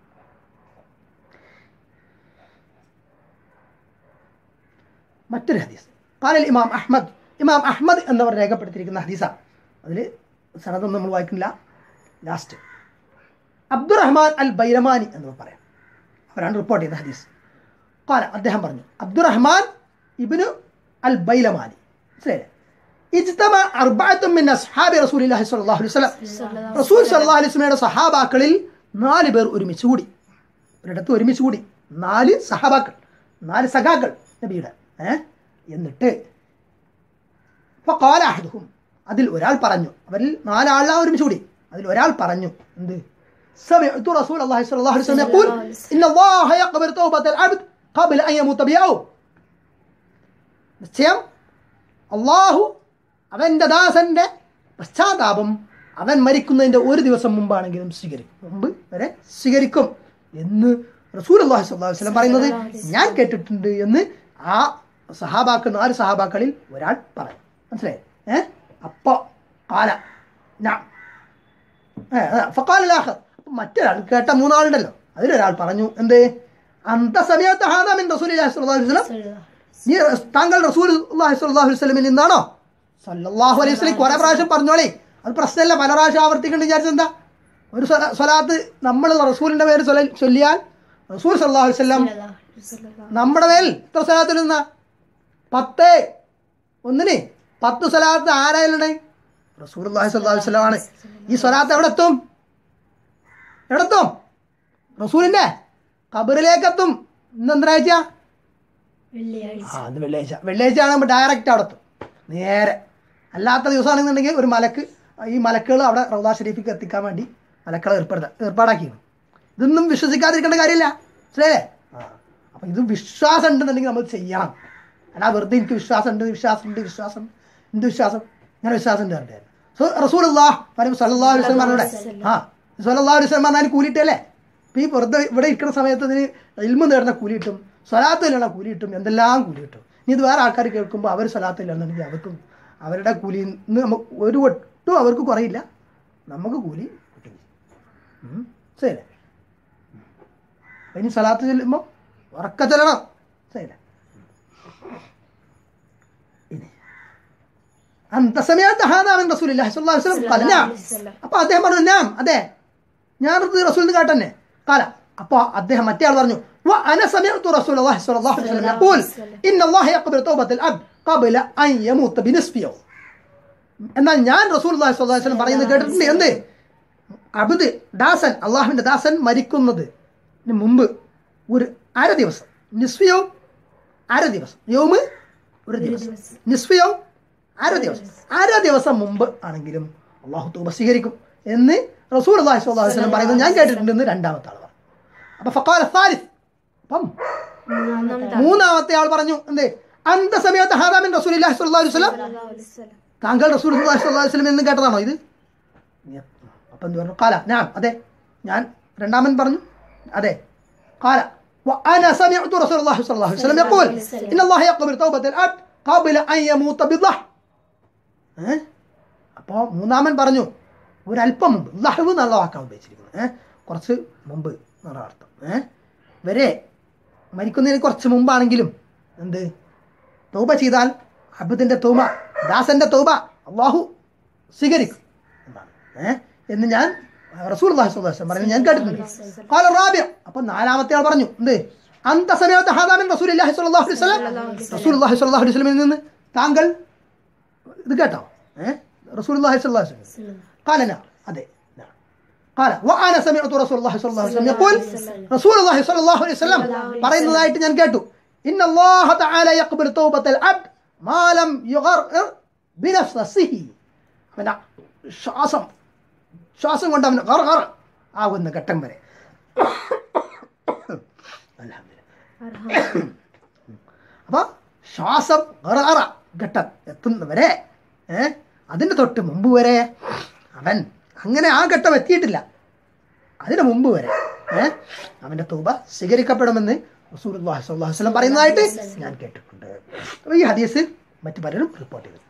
മറ്റൊരു ഹദീസ് കാലൽ ഇമാം അഹ്മദ് ഇമാം അഹ്മദ് എന്നവർ രേഖപ്പെടുത്തിയിരിക്കുന്ന ഹദീസാണ് അതിൽ സനതൊന്നും നമ്മൾ വായിക്കുന്നില്ല ലാസ്റ്റ് അബ്ദുറഹ്മാൻ അൽ ബൈരമാനി എന്ന് പറയാം അവരാണ് റിപ്പോർട്ട് ചെയ്ത ഹദീസ് കാല അദ്ദേഹം പറഞ്ഞു അബ്ദുറഹ്മാൻ ഇബ്നു അൽ ബൈലമാനി മനസ്സിലായില്ലേ ഇജ്തമ അർബഅത്തും മിൻ അസ്ഹാബി റസൂലില്ലാഹി സ്വല്ലല്ലാഹു അലൈഹി വസല്ലം റസൂൽ സല്ലല്ലാഹു അലൈഹി വസല്ലമയുടെ സഹാബാക്കളിൽ നാല് പേർ ഒരുമിച്ച് കൂടി ഒരിടത്ത് ഒരുമിച്ച് കൂടി നാല് സഹാബാക്കൾ നാല് സഖാക്കൾ നബിയുടെ ഏ എന്നിട്ട് ഫഖാല അഹദുഹും അതിൽ ഒരാൾ പറഞ്ഞു അവരിൽ നാലാളാ ഒരുമിച്ച് കൂടി അതിൽ ഒരാൾ പറഞ്ഞു എന്ത് سمعت رسول الله صلى الله عليه وسلم يقول إن الله يقبل توبة العبد قبل أن يموت بيعه നിശ്ചയം അള്ളാഹു അവൻ്റെ ദാസൻ്റെ പശ്ചാത്താപം അവൻ മരിക്കുന്നതിൻ്റെ ഒരു ദിവസം മുമ്പാണെങ്കിലും സ്വീകരിക്കും മുമ്പ് വരെ സ്വീകരിക്കും എന്ന് റസൂൽ അള്ളാഹു സ്വല്ലാഹു വസ്ലം പറയുന്നത് ഞാൻ കേട്ടിട്ടുണ്ട് എന്ന് ആ സഹാബാക്കൾ നാല് സഹാബാക്കളിൽ ഒരാൾ പറഞ്ഞു മനസ്സിലായി ഏ അപ്പോൾ കാല ഞാൻ ഫക്കാലാഹർ മറ്റൊരാൾ കേട്ട മൂന്നാളുണ്ടല്ലോ അതിലൊരാൾ പറഞ്ഞു എന്ത് അന്ത സമയത്ത് ഹാദാമിൻ റസൂൽ അലൈഹി വസല്ലം നീ താങ്കൾ റസൂൽ അള്ളാഹി സ്വല്ലല്ലാഹു അലൈഹി വസല്ലമിൽ നിന്നാണോ സല്ലല്ലാഹു അലൈഹി വസല്ലം കുറെ പ്രാവശ്യം പറഞ്ഞോളേ അത് പ്രശ്നമല്ല പല പ്രാവശ്യം ആവർത്തിക്കേണ്ട വിചാരിച്ചത് എന്താ ഒരു സ്വല- സ്വലാത്ത് നമ്മൾ റസൂലിന്റെ പേര് സ്വല- ചൊല്ലിയാൽ റസൂൽ സല്ലല്ലാഹു അലൈഹി വസല്ലം നമ്മുടെ മേൽ എത്ര സ്വലാത്തിൽ നിന്ന പത്ത് ഒന്നിന് പത്ത് സ്വലാത്ത് ആരായാലുണ്ട് റസൂൽ ആണ് ഈ സ്വലാത്ത് എവിടെ എത്തും എവിടെ എത്തും റസൂലിന്റെ കബറിലേക്ക് എത്തും ഇന്ന് എന്തരാഴ്ച വെള്ളിയാഴ്ച ആ അത് വെള്ളിയാഴ്ച വെള്ളിയാഴ്ച ആകുമ്പോൾ ഡയറക്റ്റ് അവിടെ എത്തും നേരെ അല്ലാത്ത ദിവസമാണെന്നുണ്ടെങ്കിൽ ഒരു മലക്ക് ഈ മലക്കുകൾ അവിടെ റൗദാ ഷരീഫിക്ക് എത്തിക്കാൻ വേണ്ടി മലക്കളെ ഏർപ്പെടുത്ത ഏർപ്പാടാക്കിയിരുന്നു ഇതൊന്നും വിശ്വസിക്കാതിരിക്കേണ്ട കാര്യമില്ല മനസ്സിലായേ ആ അപ്പം ഇത് വിശ്വാസം ഉണ്ടെന്നുണ്ടെങ്കിൽ നമ്മൾ ചെയ്യണം അല്ല വെറുതെ എനിക്ക് വിശ്വാസം ഉണ്ട് വിശ്വാസം ഉണ്ട് വിശ്വാസം എന്ത് വിശ്വാസം ഇങ്ങനെ വിശ്വാസം ഉണ്ട് പറഞ്ഞിട്ട് സോ റസൂൽ അള്ളാഹ് പറയുമ്പോൾ സല്ലാ വസ്ലം പറഞ്ഞൂടെ ആ സല്ലാ വസ്ലം പറഞ്ഞാൽ കൂലിയിട്ടല്ലേ ഇപ്പം ഈ വെറുതെ ഇവിടെ ഇരിക്കുന്ന സമയത്ത് ഇതിന് ഇൽമ നേടുന്ന കൂലി കിട്ടും സ്വലാത്ത് ഇല്ലാത്ത കൂലി കിട്ടും എന്തെല്ലാം കൂലി കിട്ടും ഇനി ഇത് വേറെ ആൾക്കാർ കേൾക്കുമ്പോൾ അവർ സ്വലാത്ത് ഇല്ലാന്നുണ്ടെങ്കിൽ അവർക്കും അവരുടെ കൂലി നിന്ന് നമുക്ക് ഒരു ഒട്ടും അവർക്ക് കുറയില്ല നമുക്ക് കൂലി കിട്ടും ഉം. ശരിയല്ലേ ഉം. ഇനി സ്വലാത്ത് ചെല്ലുമ്പോൾ ഉറക്ക ചെല്ലണം ശരിയല്ലേ ഇനി അന്ത സമയത്ത് ഹാദാമൻ റസൂലില്ലാഹി സ്വല്ലല്ലാഹു അലൈഹി വസല്ലം ഖാല നഅം അപ്പോൾ അദ്ദേഹം പറഞ്ഞു നാം അതെ ഞാൻ ഇത് റസൂലിന് കാട്ടന്നെ കാല അപ്പോൾ അദ്ദേഹം മറ്റേ ആൾ പറഞ്ഞു وأنا سمعت رسول الله صلى الله عليه وسلم يقول إن الله يقبل توبة العبد قبل أن يموت بنصف يوم എന്നാൽ ഞാൻ റസൂൽ അള്ളാഹി സ്വല്ലല്ലാഹു അലൈഹി വസല്ലം പറയുന്നത് കേട്ടിട്ടുണ്ട് എന്ത് അബുദ് ദാസൻ അള്ളാഹുവിൻ്റെ ദാസൻ മരിക്കുന്നത് മുമ്പ് ഒരു അര ദിവസം നിസ്ഫിയവും അര ദിവസം യോമ് ഒരു ദിവസം നിസ്ഫിയവും അര ദിവസം അര ദിവസം മുമ്പ് ആണെങ്കിലും അള്ളാഹു തൂബ സ്വീകരിക്കും എന്ന് റസൂൽ അള്ളാഹി സ്വല്ലല്ലാഹു അലൈഹി വസല്ലം പറയുന്നത് ഞാൻ കേട്ടിട്ടുണ്ടെന്ന് രണ്ടാമത്തെ ആൾ പറഞ്ഞു അപ്പൊ ഫഖാല സാലിസ് അപ്പം മൂന്നാമത്തെ ആൾ പറഞ്ഞു എന്ത് അന്ത സമയത്ത് ഹാദാമിൻ റസൂലുള്ളാഹി സ്വല്ലല്ലാഹു അലൈഹി വസല്ലം താങ്കൾ റസൂൽ സ്വല്ലല്ലാഹു അലൈഹി വസല്ലം എന്ന് കേട്ടതാണോ ഇത് അപ്പം എന്ത് പറഞ്ഞു കാല ഞാൻ അതെ ഞാൻ രണ്ടാമൻ പറഞ്ഞു അതെ കാല وأنا سمعت رسول الله صلى الله عليه وسلم يقول إن الله يقبل توبة العبد قبل أن يموت بالضح ഏഹ് അപ്പോൾ മൂന്നാമൻ പറഞ്ഞു ഒരല്പം മുമ്പ് ലഹവ് എന്നുള്ള വാക്കാണ് ഉപയോഗിച്ചിരിക്കുന്നത് ഏഹ് കുറച്ച് മുമ്പ് എന്നുള്ള അർത്ഥം ഏഹ് വരെ മരിക്കുന്നതിന് കുറച്ച് മുമ്പാണെങ്കിലും എന്ത് തൗബ ചെയ്താൽ അബുദിൻ്റെ തൗബ ദാസന്റെ തൗബ അള്ളാഹു സ്വീകരിക്കും എന്നാണ് ഏഹ് എന്ന് ഞാൻ റസൂൽ അള്ളാഹു സ്വല്ലല്ലാഹു പറഞ്ഞു ഞാൻ കേട്ടിട്ടുണ്ട് കാല റാബിയ അപ്പൊ നാലാമത്തെ ആൾ പറഞ്ഞു എന്ത് അന്ത സമയത്ത് ഹാദാമിൻ റസൂൽ അല്ലാഹി സ്വല്ലല്ലാഹു അലൈഹി വസല്ലം റസൂൽ അള്ളാഹി സ്വല്ലല്ലാഹു അലൈഹി വസല്ലമിൽ നിന്ന് താങ്കൾ ഇത് കേട്ടോ ഏഹ് റസൂൽ അള്ളാഹി സ്വല്ലല്ലാഹു അലൈഹി വസല്ലം قال نعم അതെ نعم. قال وانا سمعت رسول الله صلى الله عليه وسلم يقول رسول الله صلى الله عليه وسلم പറയുന്നതായിട്ട് ഞാൻ കേട്ടു ان الله تعالى يقبل توبة العبد ما لم يغرر بنفسه പിന്നെ ശ്വാസം ശ്വാസം കൊണ്ട് അവന് ഗർ ഗർ ആകുന്ന ഘട്ടം വരെ അൽഹംദുലില്ലാ. അപ്പൊ ശ്വാസം ഗർ ഗറ ഘട്ടം എത്തുന്നവരെ ഏ അതിന് തൊട്ട് മുമ്പ് വരെ അവൻ അങ്ങനെ ആ ഘട്ടം എത്തിയിട്ടില്ല അതിന് മുമ്പ് വരെ ഏ അവന്റെ തൂബ സ്വീകരിക്കപ്പെടുമെന്ന് റസൂലുള്ളാഹി സ്വല്ലല്ലാഹു അലൈഹി വസല്ലം പറയുന്നതായിട്ട് ഞാൻ കേട്ടിട്ടുണ്ട് അപ്പോൾ ഈ ഹദീസ് മറ്റു പലരും റിപ്പോർട്ട് ചെയ്തു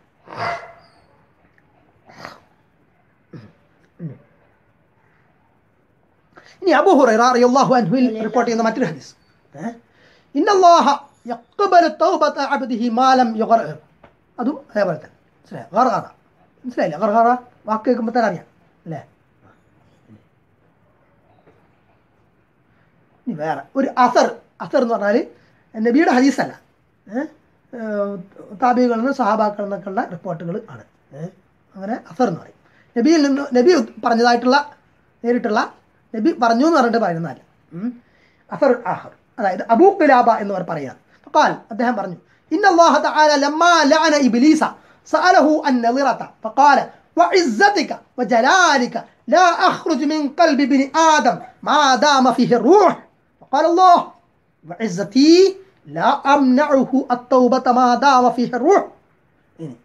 ഇനി അബൂ ഹുറൈറ റളിയല്ലാഹു അൻഹുവിൽ റിപ്പോർട്ട് ചെയ്യുന്ന മറ്റൊരു ഹദീസ് ഏ? ഇന്നല്ലാഹ യഖ്ബലു തൗബത അബ്ദിഹി മാ ലം യുഗ്റർ അതും അതേപോലെ തന്നെ മനസ്സിലായോ ഗർഗറ മനസ്സിലായില്ലേ ഗർഗറ വാക്ക് കേൾക്കുമ്പോൾ തന്നെ അറിയാം അല്ലേ ഇനി വേറെ ഒരു അസർ അസർ എന്ന് പറഞ്ഞാൽ നബിയുടെ ഹദീസല്ല ഏഹ് താബികളിൽ നിന്ന് സഹാബാക്കളിൽ നിന്നൊക്കെ ഉള്ള റിപ്പോർട്ടുകൾ ആണ് ഏഹ് അങ്ങനെ അസർ എന്ന് പറയും നബിയിൽ നിന്ന് നബി പറഞ്ഞതായിട്ടുള്ള നേരിട്ടുള്ള നബി പറഞ്ഞു എന്ന് പറഞ്ഞിട്ട് പറയുന്നതല്ല ഉം. അസർ ആഹർ അതായത് അബൂ ഖിലാബ എന്ന് അവർ പറയാം فقال അദ്ദേഹം പറഞ്ഞു إن الله تعالى لما لعن إبليس سأله النظرة فقال وعزتك وجلالك لا أخرج من قلب ابن آدم ما دام فيه الروح فقال الله وعزتي لا أمنعه التوبة ما دام فيه الروح ഇനി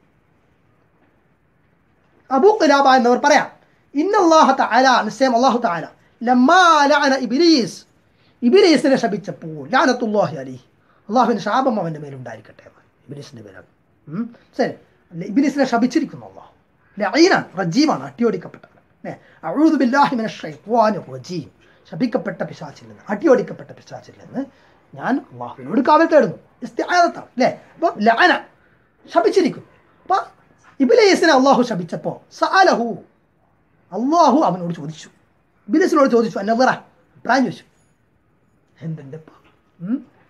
അബൂ ഖിലാബ എന്നവർ പറയാം ഇന്നല്ലാഹ തആല നിശ്ചയം അല്ലാഹു തആല ലമ്മാ ലഅന ഇബ്ലീസ് ഇബ്ലീസിനെ ശപിച്ചപ്പോൾ ലാനത്തുല്ലാഹി അലൈഹി അള്ളാഹുവിൻ്റെ ശാപം അവൻ്റെ മേലുണ്ടായിരിക്കട്ടെ ഇബ്ലീസിൻ്റെ പേരാണ് ഉം. ശരി അല്ല, ഇബ്ലീസിനെ ശപിച്ചിരിക്കുന്നു അള്ളാഹു ലഈനാണ് റജീമാണ് അട്ടിയോടിക്കപ്പെട്ടവൻ ഏ, അഊദു ബില്ലാഹി മിനശ് ശൈത്വാനിർ റജീം ശപിക്കപ്പെട്ട പിശാച്ചിൽ നിന്ന് അട്ടിയോടിക്കപ്പെട്ട പിശാച്ചിൽ നിന്ന് ഞാൻ അള്ളാഹുവിനോട് കാവൽ തേടുന്നു ഇസ്തിആദത്താണ് അല്ലേ അപ്പോൾ ലഅന ശപിച്ചിരിക്കുന്നു അപ്പോൾ ഇബ്ലീസിനെ അള്ളാഹു ശപിച്ചപ്പോൾ സഅലഹു അള്ളാഹു അവനോട് ചോദിച്ചു ഇബ്ലീസിനോട് ചോദിച്ചു എന്നറ അഭിപ്രായം ചോദിച്ചു എന്തെൻ്റെ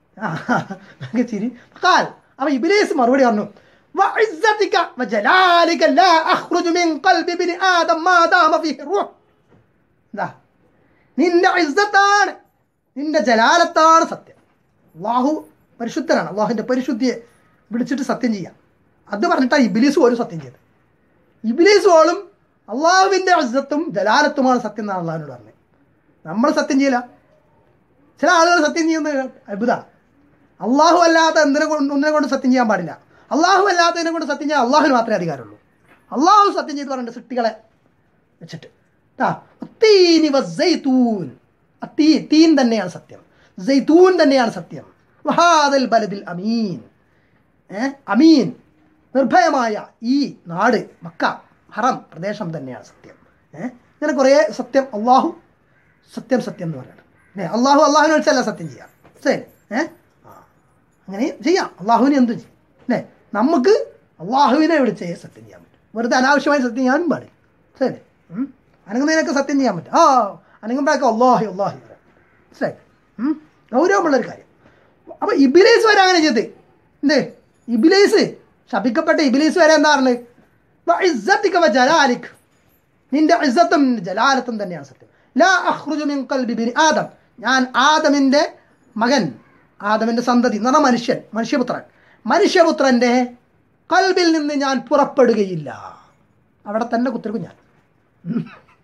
ആ, ഭയങ്കര ചിരി കാൽ അപ്പൊ ഇബിലീസ് മറുപടി പറഞ്ഞു وعزتك وجلالك لا أخرج من قلب ابن آدم ما دام فيه الروح എന്താ നിന്റെ ഇസ്സത്താണ് നിന്റെ ജലാലത്താണ് സത്യം അള്ളാഹു പരിശുദ്ധനാണ് അള്ളാഹുവിൻ്റെ പരിശുദ്ധിയെ വിളിച്ചിട്ട് സത്യം ചെയ്യാം അത് പറഞ്ഞിട്ടാണ് ഇബിലീസ് പോലും സത്യം ചെയ്തത് ഇബിലീസ് പോലും അള്ളാഹുവിൻ്റെ ഇസ്സത്തും ജലാലത്തുമാണ് സത്യം എന്നാണ് അള്ളാഹിനോട് പറഞ്ഞത് നമ്മൾ സത്യം ചെയ്യില്ല ചില ആളുകൾ സത്യം ചെയ്യുന്നത് അത്ഭുത അള്ളാഹു അല്ലാത്ത എന്തിനെ കൊണ്ട് ഒന്നിനെ കൊണ്ട് സത്യം ചെയ്യാൻ പാടില്ല അള്ളാഹു അല്ലാത്തതിനെ കൊണ്ട് സത്യം ചെയ്യാൻ അള്ളാഹുവിന് മാത്രമേ അധികാരമുള്ളൂ അള്ളാഹു സത്യം ചെയ്ത് പറഞ്ഞിട്ട് സൃഷ്ടികളെ വെച്ചിട്ട് ആ അത്തീനി വസ്സൈത്തൂൻ അത്തീ തീൻ തന്നെയാണ് സത്യം സൈത്തൂൻ തന്നെയാണ് സത്യം വഹാദൽ ബലദിൽ അമീൻ ഏ അമീൻ നിർഭയമായ ഈ നാട് മക്ക ഹറം പ്രദേശം തന്നെയാണ് സത്യം ഏ ഇങ്ങനെ കുറേ സത്യം അള്ളാഹു സത്യം സത്യം എന്ന് പറയുന്നത് അല്ലേ അള്ളാഹു അള്ളാഹുവിനെ വെച്ചല്ല സത്യം ചെയ്യാം ശരി ഏ ആ അങ്ങനെ ചെയ്യാം അള്ളാഹുവിനെ എന്തും ചെയ്യും അല്ലേ നമുക്ക് അള്ളാഹുവിനെ വിളിച്ചേ സത്യം ചെയ്യാൻ പറ്റും വെറുതെ അനാവശ്യമായി സത്യം ചെയ്യാനും പാടില്ല ശരി ഉം. അനങ്ങുന്നതിനൊക്കെ സത്യം ചെയ്യാൻ പറ്റും ആ അനങ്ങുമ്പോഴൊക്കെ അള്ളാഹി അള്ളാഹി മനസ്സിലായി ഉം. ഗൗരവമുള്ളൊരു കാര്യം അപ്പോൾ ഇബിലേസ് വരെ അങ്ങനെ ചെയ്ത് എന്ത് ഇബിലേസ് ശപിക്കപ്പെട്ട ഇബിലേസ് വരെ എന്താ പറഞ്ഞത് വഇസ്സതിക വജലാലിക് നിന്റെ ഇസ്സത്തും നിന്റെ ജലാലത്തും തന്നെയാണ് സത്യം ലാ അഖ്റുജു മിൻ ഖൽബി ബിനി ആദം ഞാൻ ആദമിൻ്റെ മകൻ ആദമിൻ്റെ സന്തതി എന്ന് പറഞ്ഞാൽ മനുഷ്യൻ മനുഷ്യപുത്രൻ മനുഷ്യപുത്രൻ്റെ കൽബിൽ നിന്ന് ഞാൻ പുറപ്പെടുകയില്ല അവിടെ തന്നെ കുത്തിരിക്കും ഞാൻ ഉം.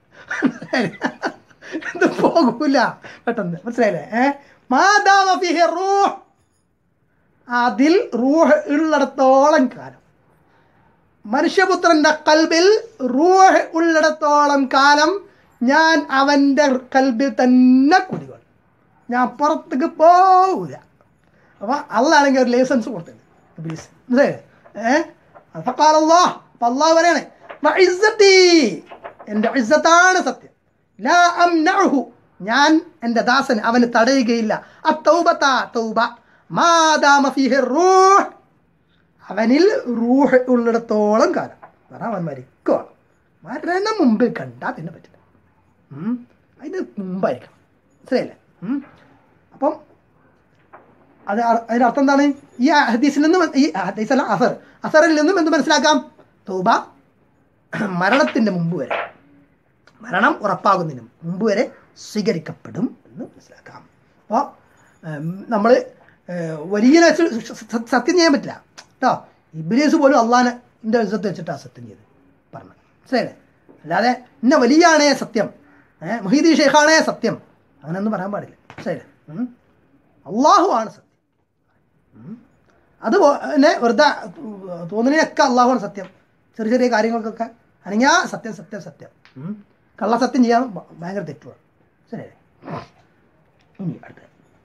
ഇത് പോകൂല പെട്ടെന്ന് മനസ്സിലായില്ലേ ഏ മാതാവ ഫിഹി റൂഹ് അതിൽ റൂഹ് ഉള്ളിടത്തോളം കാലം മനുഷ്യപുത്രന്റെ കൽബിൽ റൂഹ് ഉള്ളിടത്തോളം കാലം ഞാൻ അവൻ്റെ കൽബിൽ തന്നെ കുടികൊള്ളും ഞാൻ പുറത്തേക്ക് പോവില്ല അപ്പം അള്ളാണെങ്കിൽ ഒരു ലൈസൻസ് കൊടുത്തത് ഇബ്ലീസ് മനസ്സിലായില്ലേ ഏഹ് അപ്പം അള്ളാഹ് അപ്പം അള്ളാഹ് പറയണേ വഇസ്സത്തി എൻ്റെ ഇസ്സത്താണ് സത്യം ലാ അംനഉഹു ഞാൻ എൻ്റെ ദാസൻ അവന് തടയുകയില്ല അത്തൗബത തൗബ മാദാമ ഫീഹി റൂഹ് അവനിൽ റൂഹ് ഉള്ളിടത്തോളം കാലം കാരണം അവൻ മരിക്കുവാണ് മരണ മുമ്പിൽ കണ്ടാൽ പിന്നെ പറ്റില്ല ഉം. അതിന് മുമ്പായിരിക്കണം മനസ്സിലായില്ലേ ഉം. അപ്പം അത് അർ- അതിന്റെ അർത്ഥം എന്താണ് ഈ ഹദീസിൽ നിന്നും ഈ ഹദീസ് അല്ല അസർ അസറിൽ നിന്നും എന്ത് മനസ്സിലാക്കാം തൗബ മരണത്തിൻ്റെ മുമ്പ് വരെ മരണം ഉറപ്പാകുന്നതിന് മുമ്പ് വരെ സ്വീകരിക്കപ്പെടും എന്ന് മനസ്സിലാക്കാം അപ്പോൾ നമ്മൾ വലിയ വെച്ച് സ- സത്യം ചെയ്യാൻ പറ്റില്ല കേട്ടോ ഇബ്ലീസ് പോലും അള്ളാനെ എൻ്റെ ഇസത്ത് വെച്ചിട്ടാണ് സത്യം ചെയ്ത് പറഞ്ഞത് മനസ്സിലായില്ലേ അല്ലാതെ ഇന്ന വലിയാണേ സത്യം ഏഹ് മൊഹീദി ഷെയ്ഖാണേ സത്യം അങ്ങനെയൊന്നും പറയാൻ പാടില്ല മനസ്സിലായില്ലേ ഉം. അള്ളാഹു ആണ് സത്യം ഉം. അത് പോ- പിന്നെ വെറുതെ തോന്നുന്നതിനൊക്കെ അള്ളാഹുവാണ് സത്യം ചെറിയ ചെറിയ കാര്യങ്ങൾക്കൊക്കെ അനങ്ങിയാ സത്യം സത്യം സത്യം ഉം. കള്ളസത്യം ചെയ്യാൻ ഭ- ഭയങ്കര തെറ്റുമാണ് ശരിയല്ലേ ഇനി അടുത്ത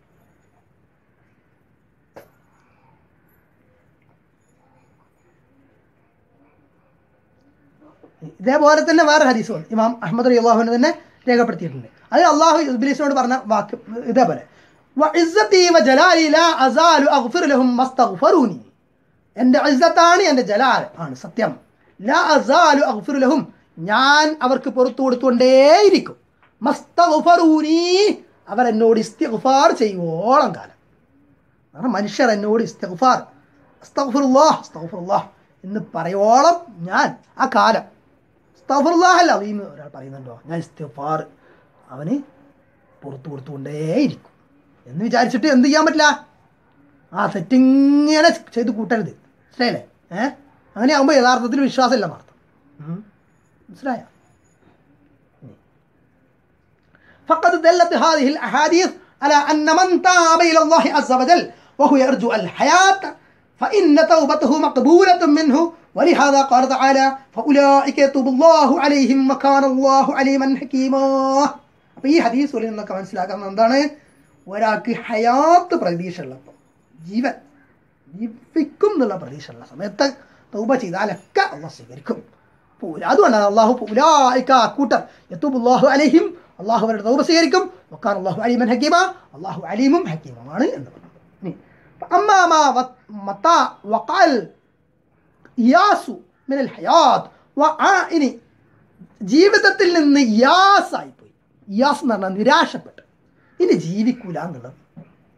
ഇതേപോലെ തന്നെ വേറെ ഹദീസ് വന്നു ഇമാം അഹമ്മദ് അലി അള്ളാഹുവിന് തന്നെ രേഖപ്പെടുത്തിയിട്ടുണ്ട് അത് അള്ളാഹു ഇബ്ലീസിനോട് പറഞ്ഞ വാക്ക് ഇതേപോലെ وعزتي وجلالي لا أزال أغفر لهم ما استغفروني എൻ്റെ ഇസ്സത്താണ് എൻ്റെ ജലാൽ ആണ് സത്യം ലാ അസാലു അഗ്ഫിറു ലഹും ഞാൻ അവർക്ക് പുറത്തു കൊടുത്തുകൊണ്ടേയിരിക്കും മസ്തഗ്ഫറൂനി അവർ എന്നോട് ഇസ്തിഗ്ഫാർ ചെയ്യുവോളം കാലം കാരണം മനുഷ്യർ എന്നോട് ഇസ്തിഗ്ഫാർ അസ്തഗ്ഫിറുല്ലാഹ് അസ്തഗ്ഫിറുല്ലാഹ് എന്ന് പറയോളം ഞാൻ ആ കാലം അസ്തഗ്ഫിറുല്ലാഹ് അല്ല അലീം ഒരാൾ പറയുന്നുണ്ടോ ഞാൻ ഇസ്തിഗ്ഫാർ അവന് പുറത്തു കൊടുത്തുകൊണ്ടേയിരിക്കും എന്ന് വിചാരിച്ചിട്ട് എന്ത് ചെയ്യാൻ പറ്റില്ല ആ തെറ്റിങ്ങനെ ചെയ്ത് കൂട്ടരുത് മനസ്സിലായില്ലേ ഏ അങ്ങനെ ആകുമ്പോൾ യഥാർത്ഥത്തിൽ വിശ്വാസമില്ല എന്നർത്ഥം ഉം. മനസ്സിലായോ ഇനി. فقد دلت هذه الأحاديث على أن من تاب إلى الله عز وجل وهو يرجو الحياة فإن توبته مقبولة منه ولهذا قال تعالى فأولئك يتوب الله عليهم وكان الله عليما حكيما അപ്പോൾ ഈ ഹദീസ് പോലെ നിന്നൊക്കെ മനസ്സിലാക്കുന്നത് എന്താണ് ഒരാൾക്ക് ഹയാത്ത് പ്രതീക്ഷ ഉള്ളപ്പോൾ ജീവൻ ജീവിക്കും എന്നുള്ള പ്രതീക്ഷ ഉള്ള സമയത്ത് തൗബ ചെയ്താലൊക്കെ അള്ളാഹ് സ്വീകരിക്കും പൂല അതുകൊണ്ടാണ് അള്ളാഹു പൂലായിക്ക കൂട്ടർ യത്തൂബുല്ലാഹു അലഹിം അള്ളാഹു അവരുടെ തൗബ സ്വീകരിക്കും വക്കാൻ അള്ളാഹു അലീമൻ ഹക്കീമ അള്ളാഹു അലീമും ഹക്കീമുമാണ് എന്ന് പറഞ്ഞു ഇനി അമ്മാമ മത്ത വഖാൽ ഇയാസു മിനൽ ഹയാത്ത് വ ആ ഇനി ജീവിതത്തിൽ നിന്ന് ഇയാസായിപ്പോയി ഇയാസ് എന്ന് പറഞ്ഞാൽ നിരാശപ്പെട്ട് ഇനി ജീവിക്കൂല എന്നുള്ളത്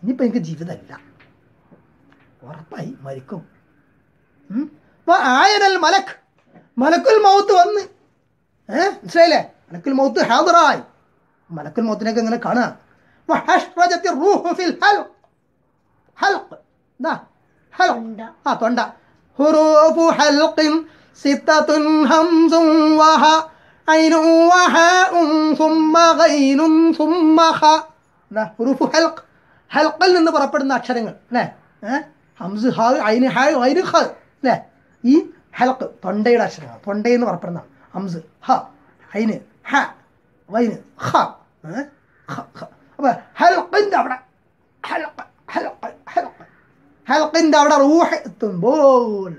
ഇനിയിപ്പോൾ എനിക്ക് ജീവിതമല്ല ഉറപ്പായി മരിക്കും ഉം. അപ്പൊ ആയനൽ മലക്ക് മലക്കുൽ മൗത്ത് വന്ന് ഏ മനസ്സിലായില്ലേ മലക്കുൽ മൗത്ത് ഹാദറായി മലക്കുൽ മൗത്തിനൊക്കെ ഇങ്ങനെ കാണുക വഹഷ്റജത്തി റൂഹു ഫിൽ ഹൽഖ്. ഹൽഖ്. ദാ, ഹൽഖ്. തൊണ്ട. ആ തൊണ്ട ഹുറൂഫു ഹൽഖിൻ സിത്തത്തുൻ ഹംസും വഹ ഐനും വഹാഉം സുമ്മ ഗൈനും സുമ്മ ഖ ദാ, ഹുറൂഫു ഹൽഖ് ഹൽഖിൽ നിന്ന് പുറപ്പെടുന്ന അക്ഷരങ്ങൾ അല്ലേ ഏ ഹംസ് ഹ ഐന് ഹ ഐന് ഖ അല്ലേ ഈ ഹൽഖ് തൊണ്ടയുടെ അക്ഷരങ്ങൾ തൊണ്ടയിൽ നിന്ന് പുറപ്പെടുന്ന ഹംസ് ഹ ഐന് ഹ വൈന് ഖ ഏ? ഖ ഖ അപ്പൊ ഹൽഖിന്റെ അവിടെ ഹൽഖ് ഹൽഖ് ഹൽഖ് ഹൽക്കിൻ്റെ അവിടെ റൂഹ് എത്തുമ്പോൾ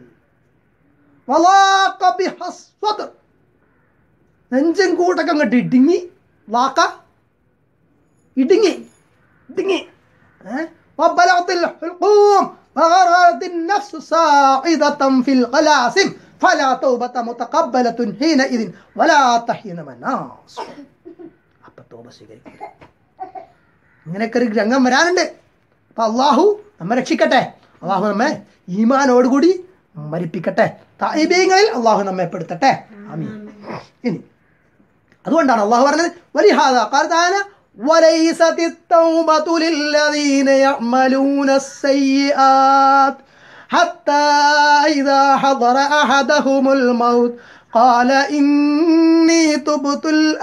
വലാഖ ബിഹ സ്വദർ. നെഞ്ചും കൂട്ടൊക്കെ അങ്ങോട്ട് ഇടുങ്ങി ലാക്ക ഇടുങ്ങി ഇടുങ്ങി ഏ? وبلغت الحلقوم وغرت النفس صاعدة في الغلاسم فلا توبة متقبلة حينئذ ولا تحين مناص അപ്പൊ തോപ സ്വീകരിക്കും ഇങ്ങനെയൊക്കെ ഒരു രംഗം വരാനുണ്ട് അപ്പൊ അള്ളാഹു നമ്മെ രക്ഷിക്കട്ടെ അള്ളാഹു നമ്മെ ഈമാനോടുകൂടി മരിപ്പിക്കട്ടെ തായിബീങ്ങളിൽ അള്ളാഹു നമ്മെ പെടുത്തട്ടെ ആമീൻ ഇനി അതുകൊണ്ടാണ് അള്ളാഹു പറഞ്ഞത് വലിഹാദ قال تعالى وليست التوبة للذين يعملون السيئات حتى إذا حضر أحدهم الموت قال إني تبت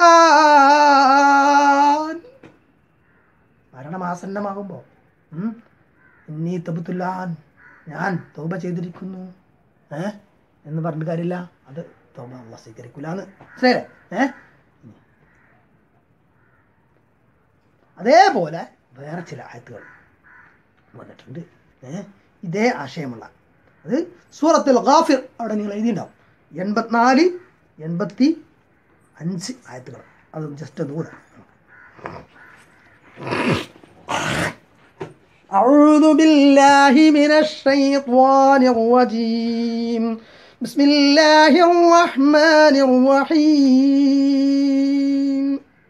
الآن മരണമാസന്നമാകുമ്പോൾ ഇന്നീ തബുത്തുല്ലാൻ ഞാൻ തോപ ചെയ്തിരിക്കുന്നു ഏ എന്ന് പറഞ്ഞിട്ട് കാര്യമില്ല അത് തോപ അള്ള സ്വീകരിക്കൂലെന്ന് ശരി ഏ അതേപോലെ വേറെ ചില ആയത്തുകൾ വന്നിട്ടുണ്ട് ഏ ഇതേ ആശയമുള്ള അത് സൂറത്തുൽ ഗാഫിർ അവിടെ നിങ്ങൾ എഴുതിയിട്ടുണ്ടാവും എൺപത്തിനാല് എൺപത്തി അഞ്ച് ആയത്തുകൾ അത് ജസ്റ്റ് ഒന്ന് കൂടെ أعوذ بالله من الشيطان الرجيم بسم الله الرحمن الرحيم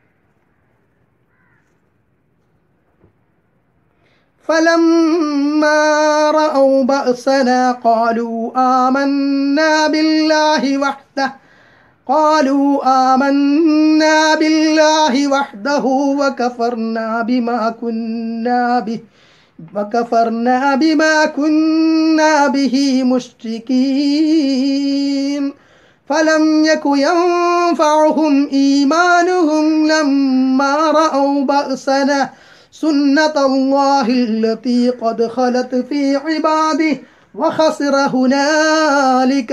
فلما رأوا بأسنا قالوا آمنا بالله وحده قالوا آمنا بالله وحده وكفرنا بما كنا به وكفرنا بما كنا به مشركين فلم يك ينفعهم إيمانهم لما رأوا بأسنا سنة الله التي قد خلت في عباده وخسر هنالك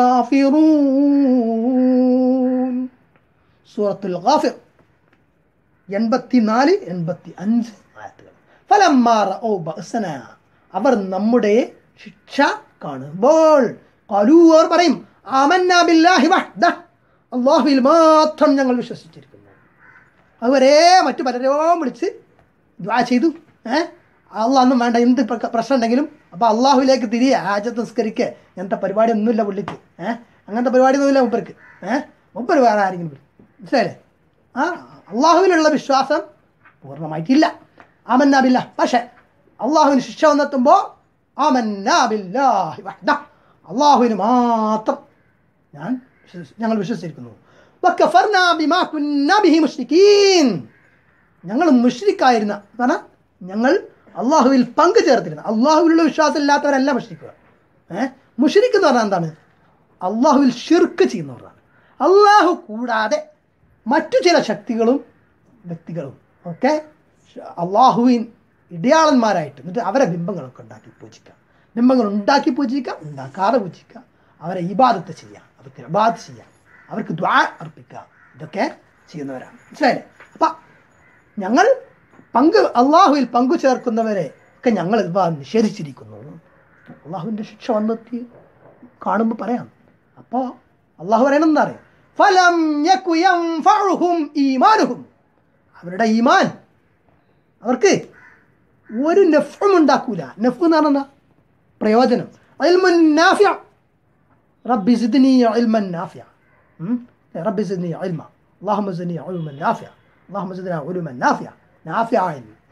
الكافرون سورة الغافر എൺപത്തിനാല് എൺപത്തി അഞ്ച് ആയത്തുകൾ ഫലമാറ ഓ ബസന അവർ നമ്മുടെ ശിക്ഷ കാണുമ്പോൾ കലൂ അവർ പറയും ആമന്നാ ബില്ലാഹി വഹ്ദ അള്ളാഹുവിൽ മാത്രം ഞങ്ങൾ വിശ്വസിച്ചിരിക്കുന്നു അതുവരെ മറ്റു പലരെയും വിളിച്ച് ദ്വാ ചെയ്തു ഏഹ് അള്ളാഹൊന്നും വേണ്ട എന്ത് പ്ര- പ്രശ്നം ഉണ്ടെങ്കിലും അപ്പോൾ അള്ളാഹുവിലേക്ക് തിരികെ ആജത്ത് നിസ്കരിക്കുക അങ്ങനത്തെ പരിപാടി ഒന്നുമില്ല പുള്ളിക്ക് ഏഹ് അങ്ങനത്തെ പരിപാടി ഒന്നുമില്ല മുപ്പർക്ക് ഏഹ് മുപ്പര് വേറെ ആരെങ്കിലും വിളി മനസ്സിലായില്ലേ ആ അള്ളാഹുവിലുള്ള വിശ്വാസം പൂർണ്ണമായിട്ടില്ല ആമന്നാബില്ല പക്ഷേ അള്ളാഹുവിന് ശിക്ഷ വന്നെത്തുമ്പോൾ ആമന്നാബില്ലാഹി വഹ്ദ അള്ളാഹുവിന് മാത്രം ഞാൻ വിശ്വസി- ഞങ്ങൾ വിശ്വസിച്ചിരിക്കുന്നു വക്കഫർനാ ബിമാ കുന്നാ ബിഹി മുശ്രിക്കീൻ ഞങ്ങൾ മുഷ്രിക്കായിരുന്ന കാരണം ഞങ്ങൾ അള്ളാഹുവിൽ പങ്കു ചേർത്തിരുന്ന അള്ളാഹുവിലുള്ള വിശ്വാസം ഇല്ലാത്തവരല്ല മുഷ്രിക്കുക ഏഹ് മുഷ്രിക്ക് എന്ന് പറഞ്ഞാൽ എന്താണ് അള്ളാഹുവിൽ ഷിർക്ക് ചെയ്യുന്നവരാണ് അള്ളാഹു കൂടാതെ മറ്റു ചില ശക്തികളും വ്യക്തികളും ഒക്കെ അള്ളാഹുവിൻ ഇടയാളന്മാരായിട്ട് എന്നിട്ട് അവരെ ബിംബങ്ങളൊക്കെ ഉണ്ടാക്കി പൂജിക്കാം ബിംബങ്ങൾ ഉണ്ടാക്കി പൂജിക്കാം ഉണ്ടാക്കാതെ പൂജിക്കാം അവരെ ഇബാദത്ത് ചെയ്യാം അവർക്ക് ഇബാദത്ത് ചെയ്യാം അവർക്ക് ദ്വാ അർപ്പിക്കാം ഇതൊക്കെ ചെയ്യുന്നവരാണ് മനസ്സിലായില്ലേ അപ്പം ഞങ്ങൾ പങ്ക് അള്ളാഹുവിൽ പങ്കു ചേർക്കുന്നവരെ ഒക്കെ ഞങ്ങൾ ഇവ നിഷേധിച്ചിരിക്കുന്നു അള്ളാഹുവിൻ്റെ ശിക്ഷ വന്നെത്തി കാണുമ്പോൾ പറയാം അപ്പോൾ അള്ളാഹു പറയണം എന്താ അറിയാം ഫലം യകു യൻഫഉഹും ഈമാനുഹും അവരുടെ ഈമാൻ അവർക്ക് ഒരു നെഫും ഉണ്ടാക്കൂല നെഫ് എന്ന് പറഞ്ഞാൽ എന്താ പ്രയോജനം ഇൽമുൻ നാഫിയ റബ്ബി സിദ്നി ഇൽമൻ നാഫിയ ഉം? റബ്ബി സിദ്നി ഇൽമ اللهم زدني علما نافعا اللهم زدنا علما نافعا نافعا അല്ലേ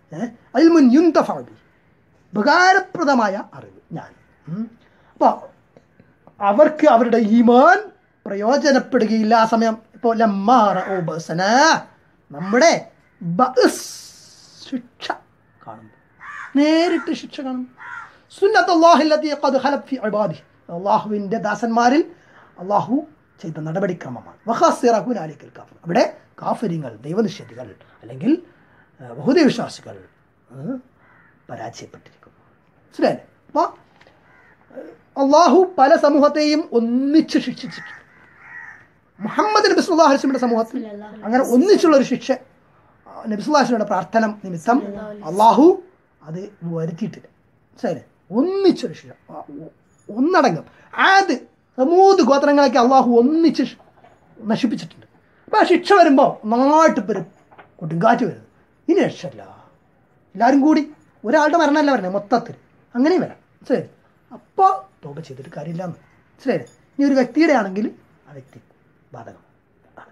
അൽമുൻ യുന്തഫി ഉപകാരപ്രദമായ അറിവ് ഞാൻ അപ്പോൾ അവർക്ക് അവരുടെ ഈമാൻ പ്രയോജനപ്പെടുകയില്ല ആ സമയം ഇപ്പോൾ ലമ്മാറ ഓ ബസന നമ്മുടെ ബഅസ് ശിക്ഷ കാണും നേരിട്ട് ശിക്ഷ കാണും സുന്നത്തല്ലാഹില്ലത്തി ഖദ് ഖലത് ഫി ഇബാദി അള്ളാഹുവിൻ്റെ ദാസന്മാരിൽ അള്ളാഹു ചെയ്ത നടപടിക്രമമാണ് വഹാസിറ ഹുനാലിക്കൽ കാഫർ അവിടെ കാഫര്യങ്ങൾ ദൈവനിഷേധികൾ അല്ലെങ്കിൽ ഏഹ്, ബഹുദൈവ വിശ്വാസികൾ ഏഹ്, പരാജയപ്പെട്ടിരിക്കുന്നു മനസ്സിലായില്ലേ അപ്പോൾ അള്ളാഹു പല സമൂഹത്തെയും ഒന്നിച്ച് ശിക്ഷിച്ചിട്ടുണ്ട് മുഹമ്മദ് നബി സുല്ലാ ഹലിസ്മിയുടെ സമൂഹത്തിൽ അങ്ങനെ ഒന്നിച്ചുള്ള ഒരു ശിക്ഷ നബി സുല്ലാ ഹലിസ്മിയുടെ പ്രാർത്ഥന നിമിത്തം അള്ളാഹു അത് വരുത്തിയിട്ടില്ല ശരി ഒന്നിച്ചൊരു ശിക്ഷ ആ, ഒ- ഒന്നടങ്കം ആത് സമൂത് ഗോത്രങ്ങളൊക്കെ അള്ളാഹു ഒന്നിച്ച് ശ്- നശിപ്പിച്ചിട്ടുണ്ട് അപ്പോൾ ആ ശിക്ഷ വരുമ്പോൾ നന്നായിട്ട് പേര് കൊടുങ്കാറ്റ് വരുന്നത് ഇനി രക്ഷയില്ല എല്ലാവരും കൂടി ഒരാളുടെ മരണമല്ല പറഞ്ഞത് മൊത്തത്തിൽ അങ്ങനെയും വരാം ശരി അപ്പോൾ തോപ ചെയ്തിട്ട് കാര്യമില്ല എന്ന് ശരി ഇനി ഒരു വ്യക്തിയുടെ ആണെങ്കിൽ ആ വ്യക്തി ബാധകം ആണ്.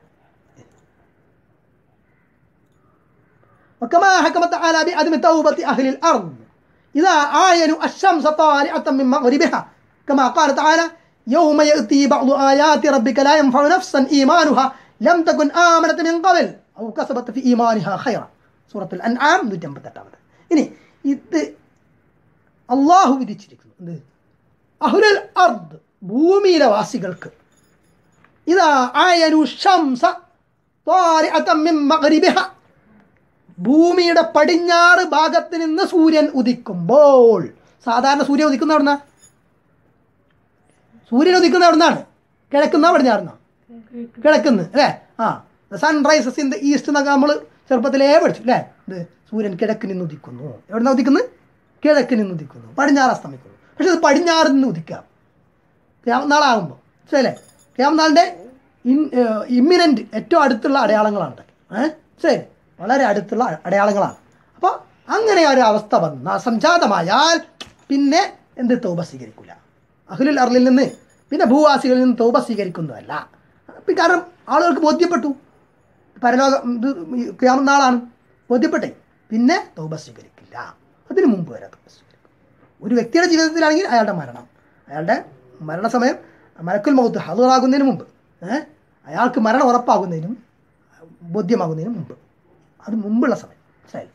وكما حكم تعالى بعدم توبة أهل الأرض إذا عاينوا الشمس طالعة من مغربها كما قال تعالى يوم يأتي بعض آيات ربك لا ينفع نفسا إيمانها لم تكن آمنت من قبل أو كسبت في إيمانها خيرا سورة الأنعام നൂറ്റമ്പത്തെട്ടാമത് ഇനി ഇത് അള്ളാഹു വിധിച്ചിരിക്കുന്നു എന്ത് അഹുലൽ അർദ് ഭൂമിയിലെ വാസികൾക്ക് ഇതാ ആയനു ഷംസ ത്വാരിഅതൻ മിൻ മഗ്രിബിഹ ഭൂമിയുടെ പടിഞ്ഞാറ് ഭാഗത്ത് നിന്ന് സൂര്യൻ ഉദിക്കുമ്പോൾ സാധാരണ സൂര്യൻ ഉദിക്കുന്ന എവിടുന്ന സൂര്യൻ ഉദിക്കുന്ന എവിടുന്നാണ് കിഴക്കുന്ന പടിഞ്ഞാറുന്ന കിഴക്കുന്ന് അല്ലേ ആ സൺറൈസസ് ഇൻ ദ ഈസ്റ്റ് എന്നൊക്കെ നമ്മൾ ചെറുപ്പത്തിലേ പഠിച്ചു അല്ലേ ഇത് സൂര്യൻ കിഴക്ക് നിന്ന് ഉദിക്കുന്നു എവിടുന്ന ഉദിക്കുന്നത് കിഴക്ക് നിന്ന് ഉദിക്കുന്നു പടിഞ്ഞാറ് അസ്തമിക്കുന്നു പക്ഷെ ഇത് പടിഞ്ഞാറ് നിന്ന് ഉദിക്കാം ക്യാമനാളാകുമ്പോൾ ശരിയല്ലേ ക്യാമനാളിൻ്റെ ഇൻ ഇമ്മിനൻ്റ് ഏറ്റവും അടുത്തുള്ള അടയാളങ്ങളാണ് ഇതൊക്കെ ഏഹ് ശരി വളരെ അടുത്തുള്ള അടയാളങ്ങളാണ് അപ്പോൾ അങ്ങനെ ഒരു അവസ്ഥ വന്ന സംജാതമായാൽ പിന്നെ എന്ത് തോപ സ്വീകരിക്കില്ല അഹ്ലുൽ അർലിൽ നിന്ന് പിന്നെ ഭൂവാസികളിൽ നിന്ന് തോപ സ്വീകരിക്കുന്നതല്ല ഇപ്പം കാരണം ആളുകൾക്ക് ബോധ്യപ്പെട്ടു പരലോക ഇത് ക്യാമനാളാണ് ബോധ്യപ്പെട്ടെ പിന്നെ തോപ സ്വീകരിക്കില്ല അതിനു മുമ്പ് വരെ തോപ സ്വീകരിക്കും ഒരു വ്യക്തിയുടെ ജീവിതത്തിലാണെങ്കിൽ അയാളുടെ മരണം അയാളുടെ മരണസമയം മലക്കുൽ മൗത്ത് ഹദറാകുന്നതിന് മുമ്പ് ഏഹ് അയാൾക്ക് മരണം ഉറപ്പാകുന്നതിനും ബോധ്യമാകുന്നതിനും മുമ്പ് അത് മുമ്പുള്ള സമയം മനസ്സിലായില്ലേ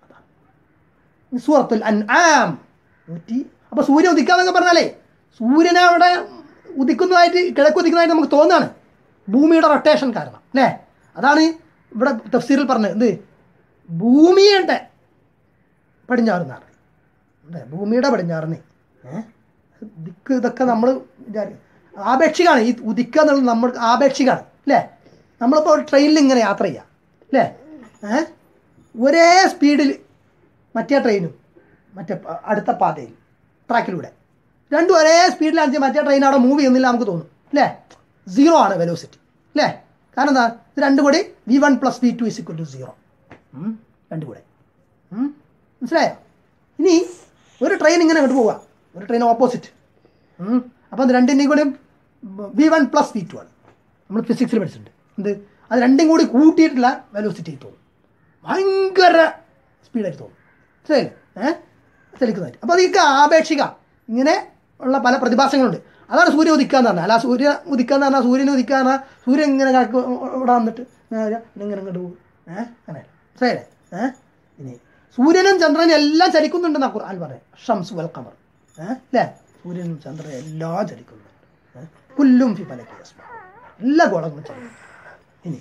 അതാണ് സൂറത്തുൽ അൻആം നൂറ്റി അപ്പോൾ സൂര്യൻ ഉദിക്കാന്നൊക്കെ പറഞ്ഞാലേ സൂര്യനെ അവിടെ ഉദിക്കുന്നതായിട്ട് കിഴക്ക് ഉദിക്കുന്നതായിട്ട് നമുക്ക് തോന്നുകയാണ് ഭൂമിയുടെ റൊട്ടേഷൻ കാരണം അല്ലേ അതാണ് ഇവിടെ തഫ്സീറിൽ പറഞ്ഞത് എന്ത് ഭൂമിയുടെ പടിഞ്ഞാറുന്നാണ് അല്ലേ ഭൂമിയുടെ പടിഞ്ഞാറുന്ന് ഏഹ് ദിക്ക് ഇതൊക്കെ നമ്മൾ വിചാരിക്കും ആപേക്ഷികമാണ് ഈ ഉദിക്കുക എന്നുള്ളത് നമ്മൾ ആപേക്ഷികമാണ് അല്ലേ നമ്മളിപ്പോൾ ഒരു ട്രെയിനിൽ ഇങ്ങനെ യാത്ര ചെയ്യാം അല്ലേ ഏഹ് ഒരേ സ്പീഡിൽ മറ്റേ ട്രെയിനും മറ്റേ പ- അടുത്ത പാതയിൽ ട്രാക്കിലൂടെ രണ്ടും ഒരേ സ്പീഡിലാണെന്ന് വെച്ചാൽ മറ്റേ ട്രെയിൻ അവിടെ മൂവ് ചെയ്യുന്നില്ല നമുക്ക് തോന്നും അല്ലേ സീറോ ആണ് വെലോസിറ്റി അല്ലേ കാരണം എന്താ ഇത് രണ്ടും കൂടി V one plus V two is equal to zero രണ്ടും കൂടെ ഉം. മനസ്സിലായോ ഇനി ഒരു ട്രെയിൻ ഇങ്ങനെ അങ്ങോട്ട് പോവുക ഒരു ട്രെയിൻ ഓപ്പോസിറ്റ് അപ്പോൾ അത് രണ്ടിൻ്റെയും കൂടി V one plus V two ആണ് നമ്മൾ ഫിസിക്സിൽ പഠിച്ചിട്ടുണ്ട് എന്ത് അത് രണ്ടും കൂടി കൂട്ടിയിട്ടുള്ള വെലോസിറ്റി തോന്നും ഭയങ്കര സ്പീഡായിട്ട് തോന്നും ശരി ഏഹ് ചലിക്കുന്നതായിട്ട് അപ്പോൾ അതൊക്കെ ആപേക്ഷിക ഇങ്ങനെ ഉള്ള പല പ്രതിഭാസങ്ങളുണ്ട് അതാണ് സൂര്യൻ ഉദിക്കുക എന്ന് പറഞ്ഞാൽ അല്ല സൂര്യ ഉദിക്കുക എന്ന് പറഞ്ഞാൽ സൂര്യൻ ഉദിക്കുക എന്ന് പറഞ്ഞാൽ സൂര്യൻ ഇങ്ങനെ കിഴക്ക് ഇവിടെ വന്നിട്ട് ഇങ്ങനെ വരിക, പിന്നെ ഇങ്ങനെ ഇങ്ങോട്ട് പോകും ഏഹ് അങ്ങനെ ശരി ഏഹ് ഇനി സൂര്യനും ചന്ദ്രനും എല്ലാം ചലിക്കുന്നുണ്ടെന്നാ ഖുർആൻ പറയാം ഷംസ് വൽ ഖമർ ഏഹ് അല്ലേ സൂര്യനും ചന്ദ്രനും എല്ലാം ചലിക്കുന്നുണ്ട് ഏഹ് പുല്ലും ഫി പലക്കി എല്ലാ ഗോളങ്ങളും ചലിക്കുന്നു ഇനി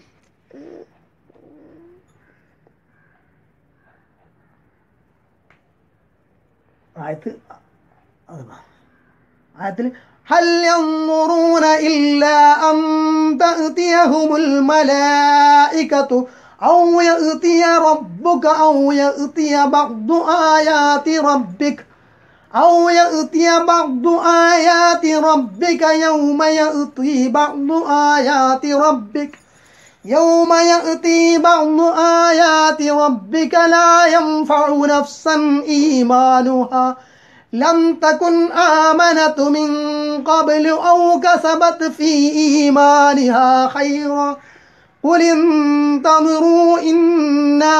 ആയത്ത് അത് ആയത്തിൽ هل ينظرون إلا أن تأتيهم الملائكة أو يأتي ربك أو يأتي بعض آيات ربك أو يأتي بعض آيات ربك يوم يأتي بعض آيات ربك يوم يأتي بعض آيات ربك لا ينفع نفسا إيمانها لم تكن آمنت من قبل أو كسبت في إيمانها خيرا قل انتظروا إنا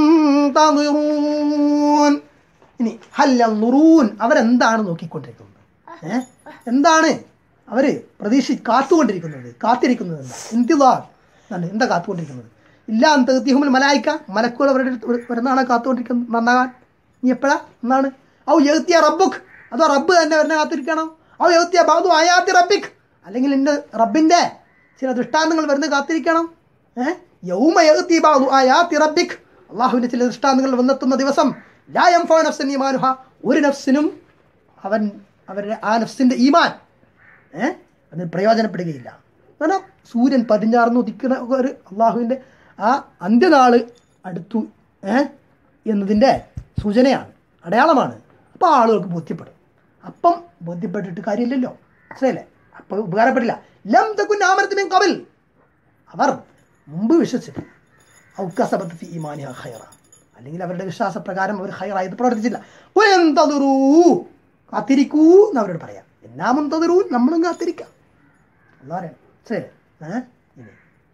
منتظرون ഇനി ഹല്ല നുറൂൻ അവരെന്താണ് നോക്കിക്കൊണ്ടിരിക്കുന്നത് ഏ എന്താണ് അവര് പ്രതീക്ഷ കാത്തുകൊണ്ടിരിക്കുന്നത് കാത്തിരിക്കുന്നത് എന്താ ഇന്തിലാർ എന്താണ് എന്താ കാത്തുകൊണ്ടിരിക്കുന്നത് ഇല്ല അന്തഹുൽ മലായിക്ക മലക്കുകൾ അവരുടെ അടുത്ത് ഒരു- വരുന്നതാണ് കാത്തുകൊണ്ടിരിക്കുന്നത് നന്നാകാൻ നീ എപ്പോഴാ എന്നാണ് ഔ എഴുത്തിയ റബ്ബുക്ക് അതോ റബ്ബ് തന്നെ വരുന്ന കാത്തിരിക്കണം ഔ എഴുത്തിയ ബാദു ആയാത്തി റബ്ബിക് അല്ലെങ്കിൽ എൻ്റെ റബ്ബിൻ്റെ ചില ദൃഷ്ടാന്തങ്ങൾ വരുന്ന കാത്തിരിക്കണം ഏഹ് യൗമ എഴുത്തി ബാദു ആയാത്തി റബ്ബിക് അള്ളാഹുവിൻ്റെ ചില ദൃഷ്ടാന്തങ്ങൾ വന്നെത്തുന്ന ദിവസം ലാ യംഫഉ നഫ്സൻ ഈമാനുഹ ഒരു നഫ്സിനും അവൻ അവരുടെ ആ നഫ്സിൻ്റെ ഈമാൻ ഏ അതിന് പ്രയോജനപ്പെടുകയില്ല കാരണം സൂര്യൻ പടിഞ്ഞാർന്ന് ഉദിക്കുന്ന ഒരു അള്ളാഹുവിൻ്റെ ആ അന്ത്യനാള് അടുത്തു ഏ എന്നതിൻ്റെ സൂചനയാണ് അടയാളമാണ് അപ്പോൾ ആളുകൾക്ക് ബോധ്യപ്പെടും അപ്പം ബോധ്യപ്പെട്ടിട്ട് കാര്യമില്ലല്ലോ മനസ്സിലായില്ലേ അപ്പോൾ ഉപകാരപ്പെടില്ല ലം തക്കുൻ ആമനത്തിമേൻ കബൽ അവർ മുമ്പ് വിശ്വസിച്ചു ഔക്കസബത്ത് ഫി ഈമാനിഹ ഖൈറ അല്ലെങ്കിൽ അവരുടെ വിശ്വാസപ്രകാരം അവർ ഹൈറായത് പ്രവർത്തിച്ചില്ല എന്തതുറൂ കാത്തിരിക്കൂ എന്ന് അവരോട് പറയാം എന്നാമും തതിറൂ നമ്മളും കാത്തിരിക്കാം എല്ലാവരും ശരി ഏ ഇനി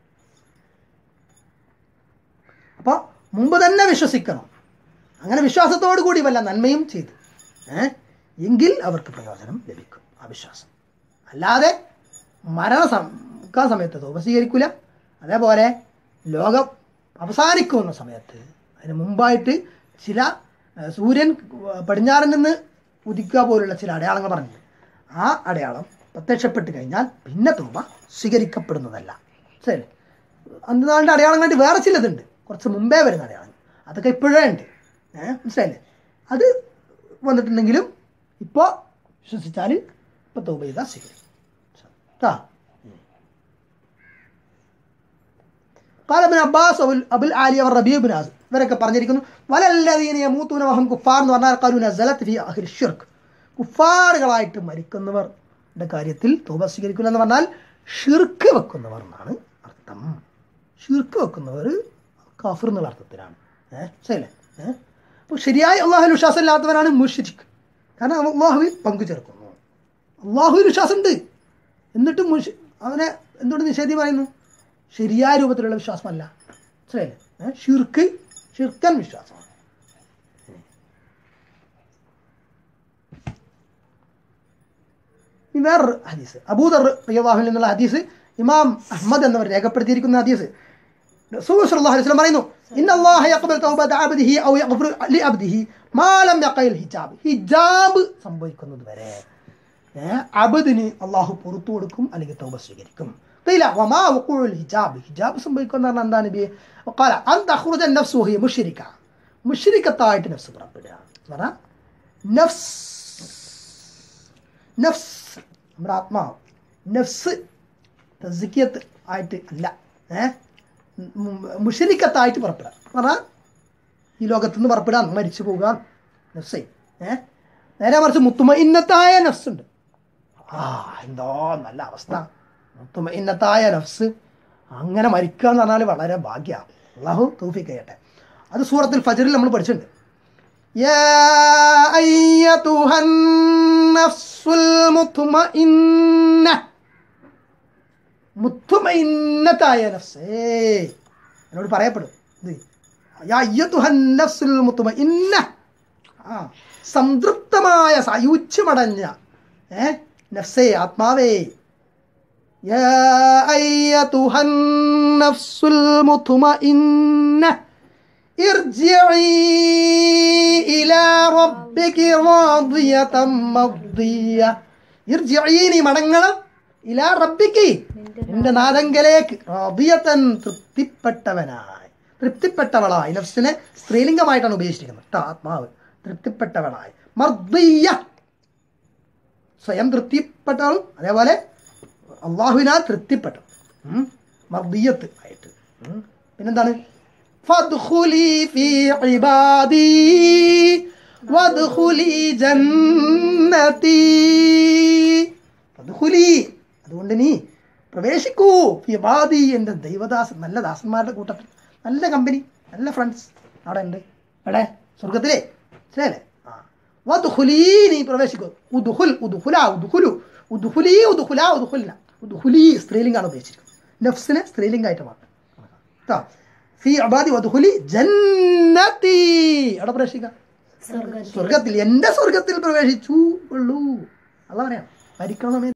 അപ്പോൾ മുമ്പ് തന്നെ വിശ്വസിക്കണം അങ്ങനെ വിശ്വാസത്തോടു കൂടി വല്ല നന്മയും ചെയ്തു ഏ എങ്കിൽ അവർക്ക് പ്രയോജനം ലഭിക്കും ആ വിശ്വാസം അല്ലാതെ മരണ സം സമയത്ത് തോപ സ്വീകരിക്കില്ല അതേപോലെ ലോകം അവസാനിക്കുന്ന സമയത്ത് അതിന് മുമ്പായിട്ട് ചില ഏഹ്, സൂര്യൻ പടിഞ്ഞാറിൽ നിന്ന് ഉദിക്കുക പോലുള്ള ചില അടയാളങ്ങൾ പറഞ്ഞിട്ടുണ്ട് ആ അടയാളം പ്രത്യക്ഷപ്പെട്ട് കഴിഞ്ഞാൽ പിന്നെ തോപ സ്വീകരിക്കപ്പെടുന്നതല്ല ശരി അന്ത്യനാളിൻ്റെ അടയാളം കണ്ടി വേറെ ചിലതുണ്ട് കുറച്ച് മുമ്പേ വരുന്ന അടയാളം അതൊക്കെ ഇപ്പോഴേ ഉണ്ട് ഏഹ് മനസ്സിലായില്ലേ അത് വന്നിട്ടുണ്ടെങ്കിലും ഇപ്പോൾ വിശ്വസിച്ചാൽ ഇപ്പോൾ തോപ ചെയ്താൽ സ്വീകരിക്കും കേട്ടോ قال ابن عباس أبو أبو العالي والربيع بن عازب ഇവരൊക്കെ പറഞ്ഞിരിക്കുന്നു വലല്ലതീന യമൂത്തൂന വഹം കുഫാർ എന്ന് പറഞ്ഞാൽ കാലു നസലത്ത് ഫി അഖിൽ ഷിർക്ക് കുഫാറുകളായിട്ട് മരിക്കുന്നവരുടെ കാര്യത്തിൽ തോബ സ്വീകരിക്കില്ല എന്ന് പറഞ്ഞാൽ ഷിർക്ക് വെക്കുന്നവർ എന്നാണ് അർത്ഥം ഷിർക്ക് വെക്കുന്നവർ കാഫിർ എന്നുള്ള അർത്ഥത്തിലാണ് ഏഹ് ശരിയല്ലേ ഏഹ് അപ്പോൾ ശരിയായി അള്ളാഹുൽ വിശ്വാസം ഇല്ലാത്തവരാണ് മുഷിരിക്ക് കാരണം അവൻ അള്ളാഹുവിൽ പങ്കു ചേർക്കുന്നു അള്ളാഹുവിൽ വിശ്വാസമുണ്ട് എന്നിട്ടും മുഷ് അവനെ എന്തുകൊണ്ട് നിഷേധി പറയുന്നു ശരിയായ രൂപത്തിലുള്ള വിശ്വാസമല്ല ശരിയല്ലേ ഏഹ് ഷിർക്ക് ഷിർക്കൻ വിശ്വാസമാണ് ഇനി വേറൊരു ഹദീസ് അബൂദർ റിയാഹുൽ എന്നുള്ള ഹദീസ് ഇമാം അഹ്മദ് എന്നവർ രേഖപ്പെടുത്തിയിരിക്കുന്ന ഹദീസ് റസൂൽ സല്ലല്ലാഹു അലൈഹി വസല്ലം പറയുന്നു ഇന്ന അല്ലാഹ യഖബൽ തൗബത അബ്ദിഹി ഔ യഗ്ഫിർ ലി അബ്ദിഹി മാ ലം യഖൽ ഹിജാബ് ഹിജാബ് സംഭവിക്കുന്നത് വരെ ഏ, അബദിന് അള്ളാഹു പുറത്തു കൊടുക്കും അല്ലെങ്കിൽ തൗബ സ്വീകരിക്കും قيل وما وقوع الحجاب ഹിജാബ് സംഭവിക്കുന്ന പറഞ്ഞാൽ എന്താ നബിയെ قال أن تخرج النفس وهي مشركة മുഷ്രിക്കത്തായിട്ട് നഫ്സ് പുറപ്പെടുക എന്ന് പറഞ്ഞാൽ നഫ്സ് നഫ്സ് നമ്മുടെ ആത്മാവ് നഫ്സ് തസ്കിയത്ത് ആയിട്ട് അല്ല ഏഹ് മുഷരിക്കത്തായിട്ട് പുറപ്പെടുക എന്ന് പറഞ്ഞാൽ ഈ ലോകത്തു നിന്ന് പുറപ്പെടാൻ മരിച്ചു പോകുക നഫ്സേ ഏഹ് നേരെ മറിച്ച് മുത്തുമ ഇന്നത്തായ നഫ്സ് ഉണ്ട് ആ എന്തോ നല്ല അവസ്ഥ മുത്തുമ ഇന്നത്തായ നഫ്സ് അങ്ങനെ മരിക്കുക എന്ന് പറഞ്ഞാൽ വളരെ ഭാഗ്യമാണ് അള്ളാഹു തൗഫീഖ് ചെയ്യട്ടെ അത് സൂറത്തിൽ ഫജറിൽ നമ്മൾ പഠിച്ചിട്ടുണ്ട് يا أيتها النفس المطمئنة മുത്തുമൈന്നത്തായ നഫ്സേ എന്നോട് പറയപ്പെടും ഇത് യാ അയ്യത്തുഹൻ നഫ്സുൽ മുത്തുമഇന്ന ആ സംതൃപ്തമായ സായുജ്യമടഞ്ഞ ഏ നഫ്സേ ആത്മാവേ യാ അയ്യത്തുഹൻ നഫ്സുൽ മുത്തുമഇന്ന ارجعي إلى ربك راضية مرضية ارجعي നീ മടങ്ങണം ഇലാ റബ്ബിക്ക് നിന്റെ നാദങ്കലേക്ക് റാദിയത്തൻ തൃപ്തിപ്പെട്ടവനായി തൃപ്തിപ്പെട്ടവളായി നഫ്സിനെ സ്ത്രീലിംഗമായിട്ടാണ് ഉപയോഗിച്ചിരിക്കുന്നത് കേട്ടോ ആത്മാവ് തൃപ്തിപ്പെട്ടവളായി മർദ്ദീയ സ്വയം തൃപ്തിപ്പെട്ടവളും അതേപോലെ അള്ളാഹുവിനാൽ തൃപ്തിപ്പെട്ടു മർദ്ദീയത്ത് ആയിട്ട് ഉം. പിന്നെന്താണ് فادخلي في عبادي وادخلي جنتي ഫദ്ഖുലി അതുകൊണ്ട് നീ പ്രവേശിക്കൂ ഫിബാദി എൻ്റെ ദൈവദാസൻ നല്ല ദാസന്മാരുടെ കൂട്ടത്തിൽ നല്ല കമ്പനി നല്ല ഫ്രണ്ട്സ് അവിടെ ഉണ്ട് എവിടെ സ്വർഗത്തിലെ ശരിയല്ലേ ആ വദ്ഖുലി നീ പ്രവേശിക്കൂ ഉദ്ഖുൽ ഉദ്ഖുല ഉദ്ഖുലു ഉദ്ഖുലി ഉദ്ഖുല ഉദ്ഖുലിന ഉദ്ഖുലി സ്ത്രീലിംഗാണ് ഉപയോഗിച്ചിരിക്കുന്നത് നഫ്സിനെ സ്ത്രീലിംഗമായിട്ട് മാറ്റും കേട്ടോ ഫി അബാദി വധുഹുലി ജന്നത്തി അവിടെ പ്രവേശിക്കാം സ്വർഗത്തിൽ സ്വർഗത്തിൽ എൻ്റെ സ്വർഗത്തിൽ പ്രവേശിച്ചു ഉള്ളൂ അല്ല പറയാം മരിക്കണ സമയത്ത്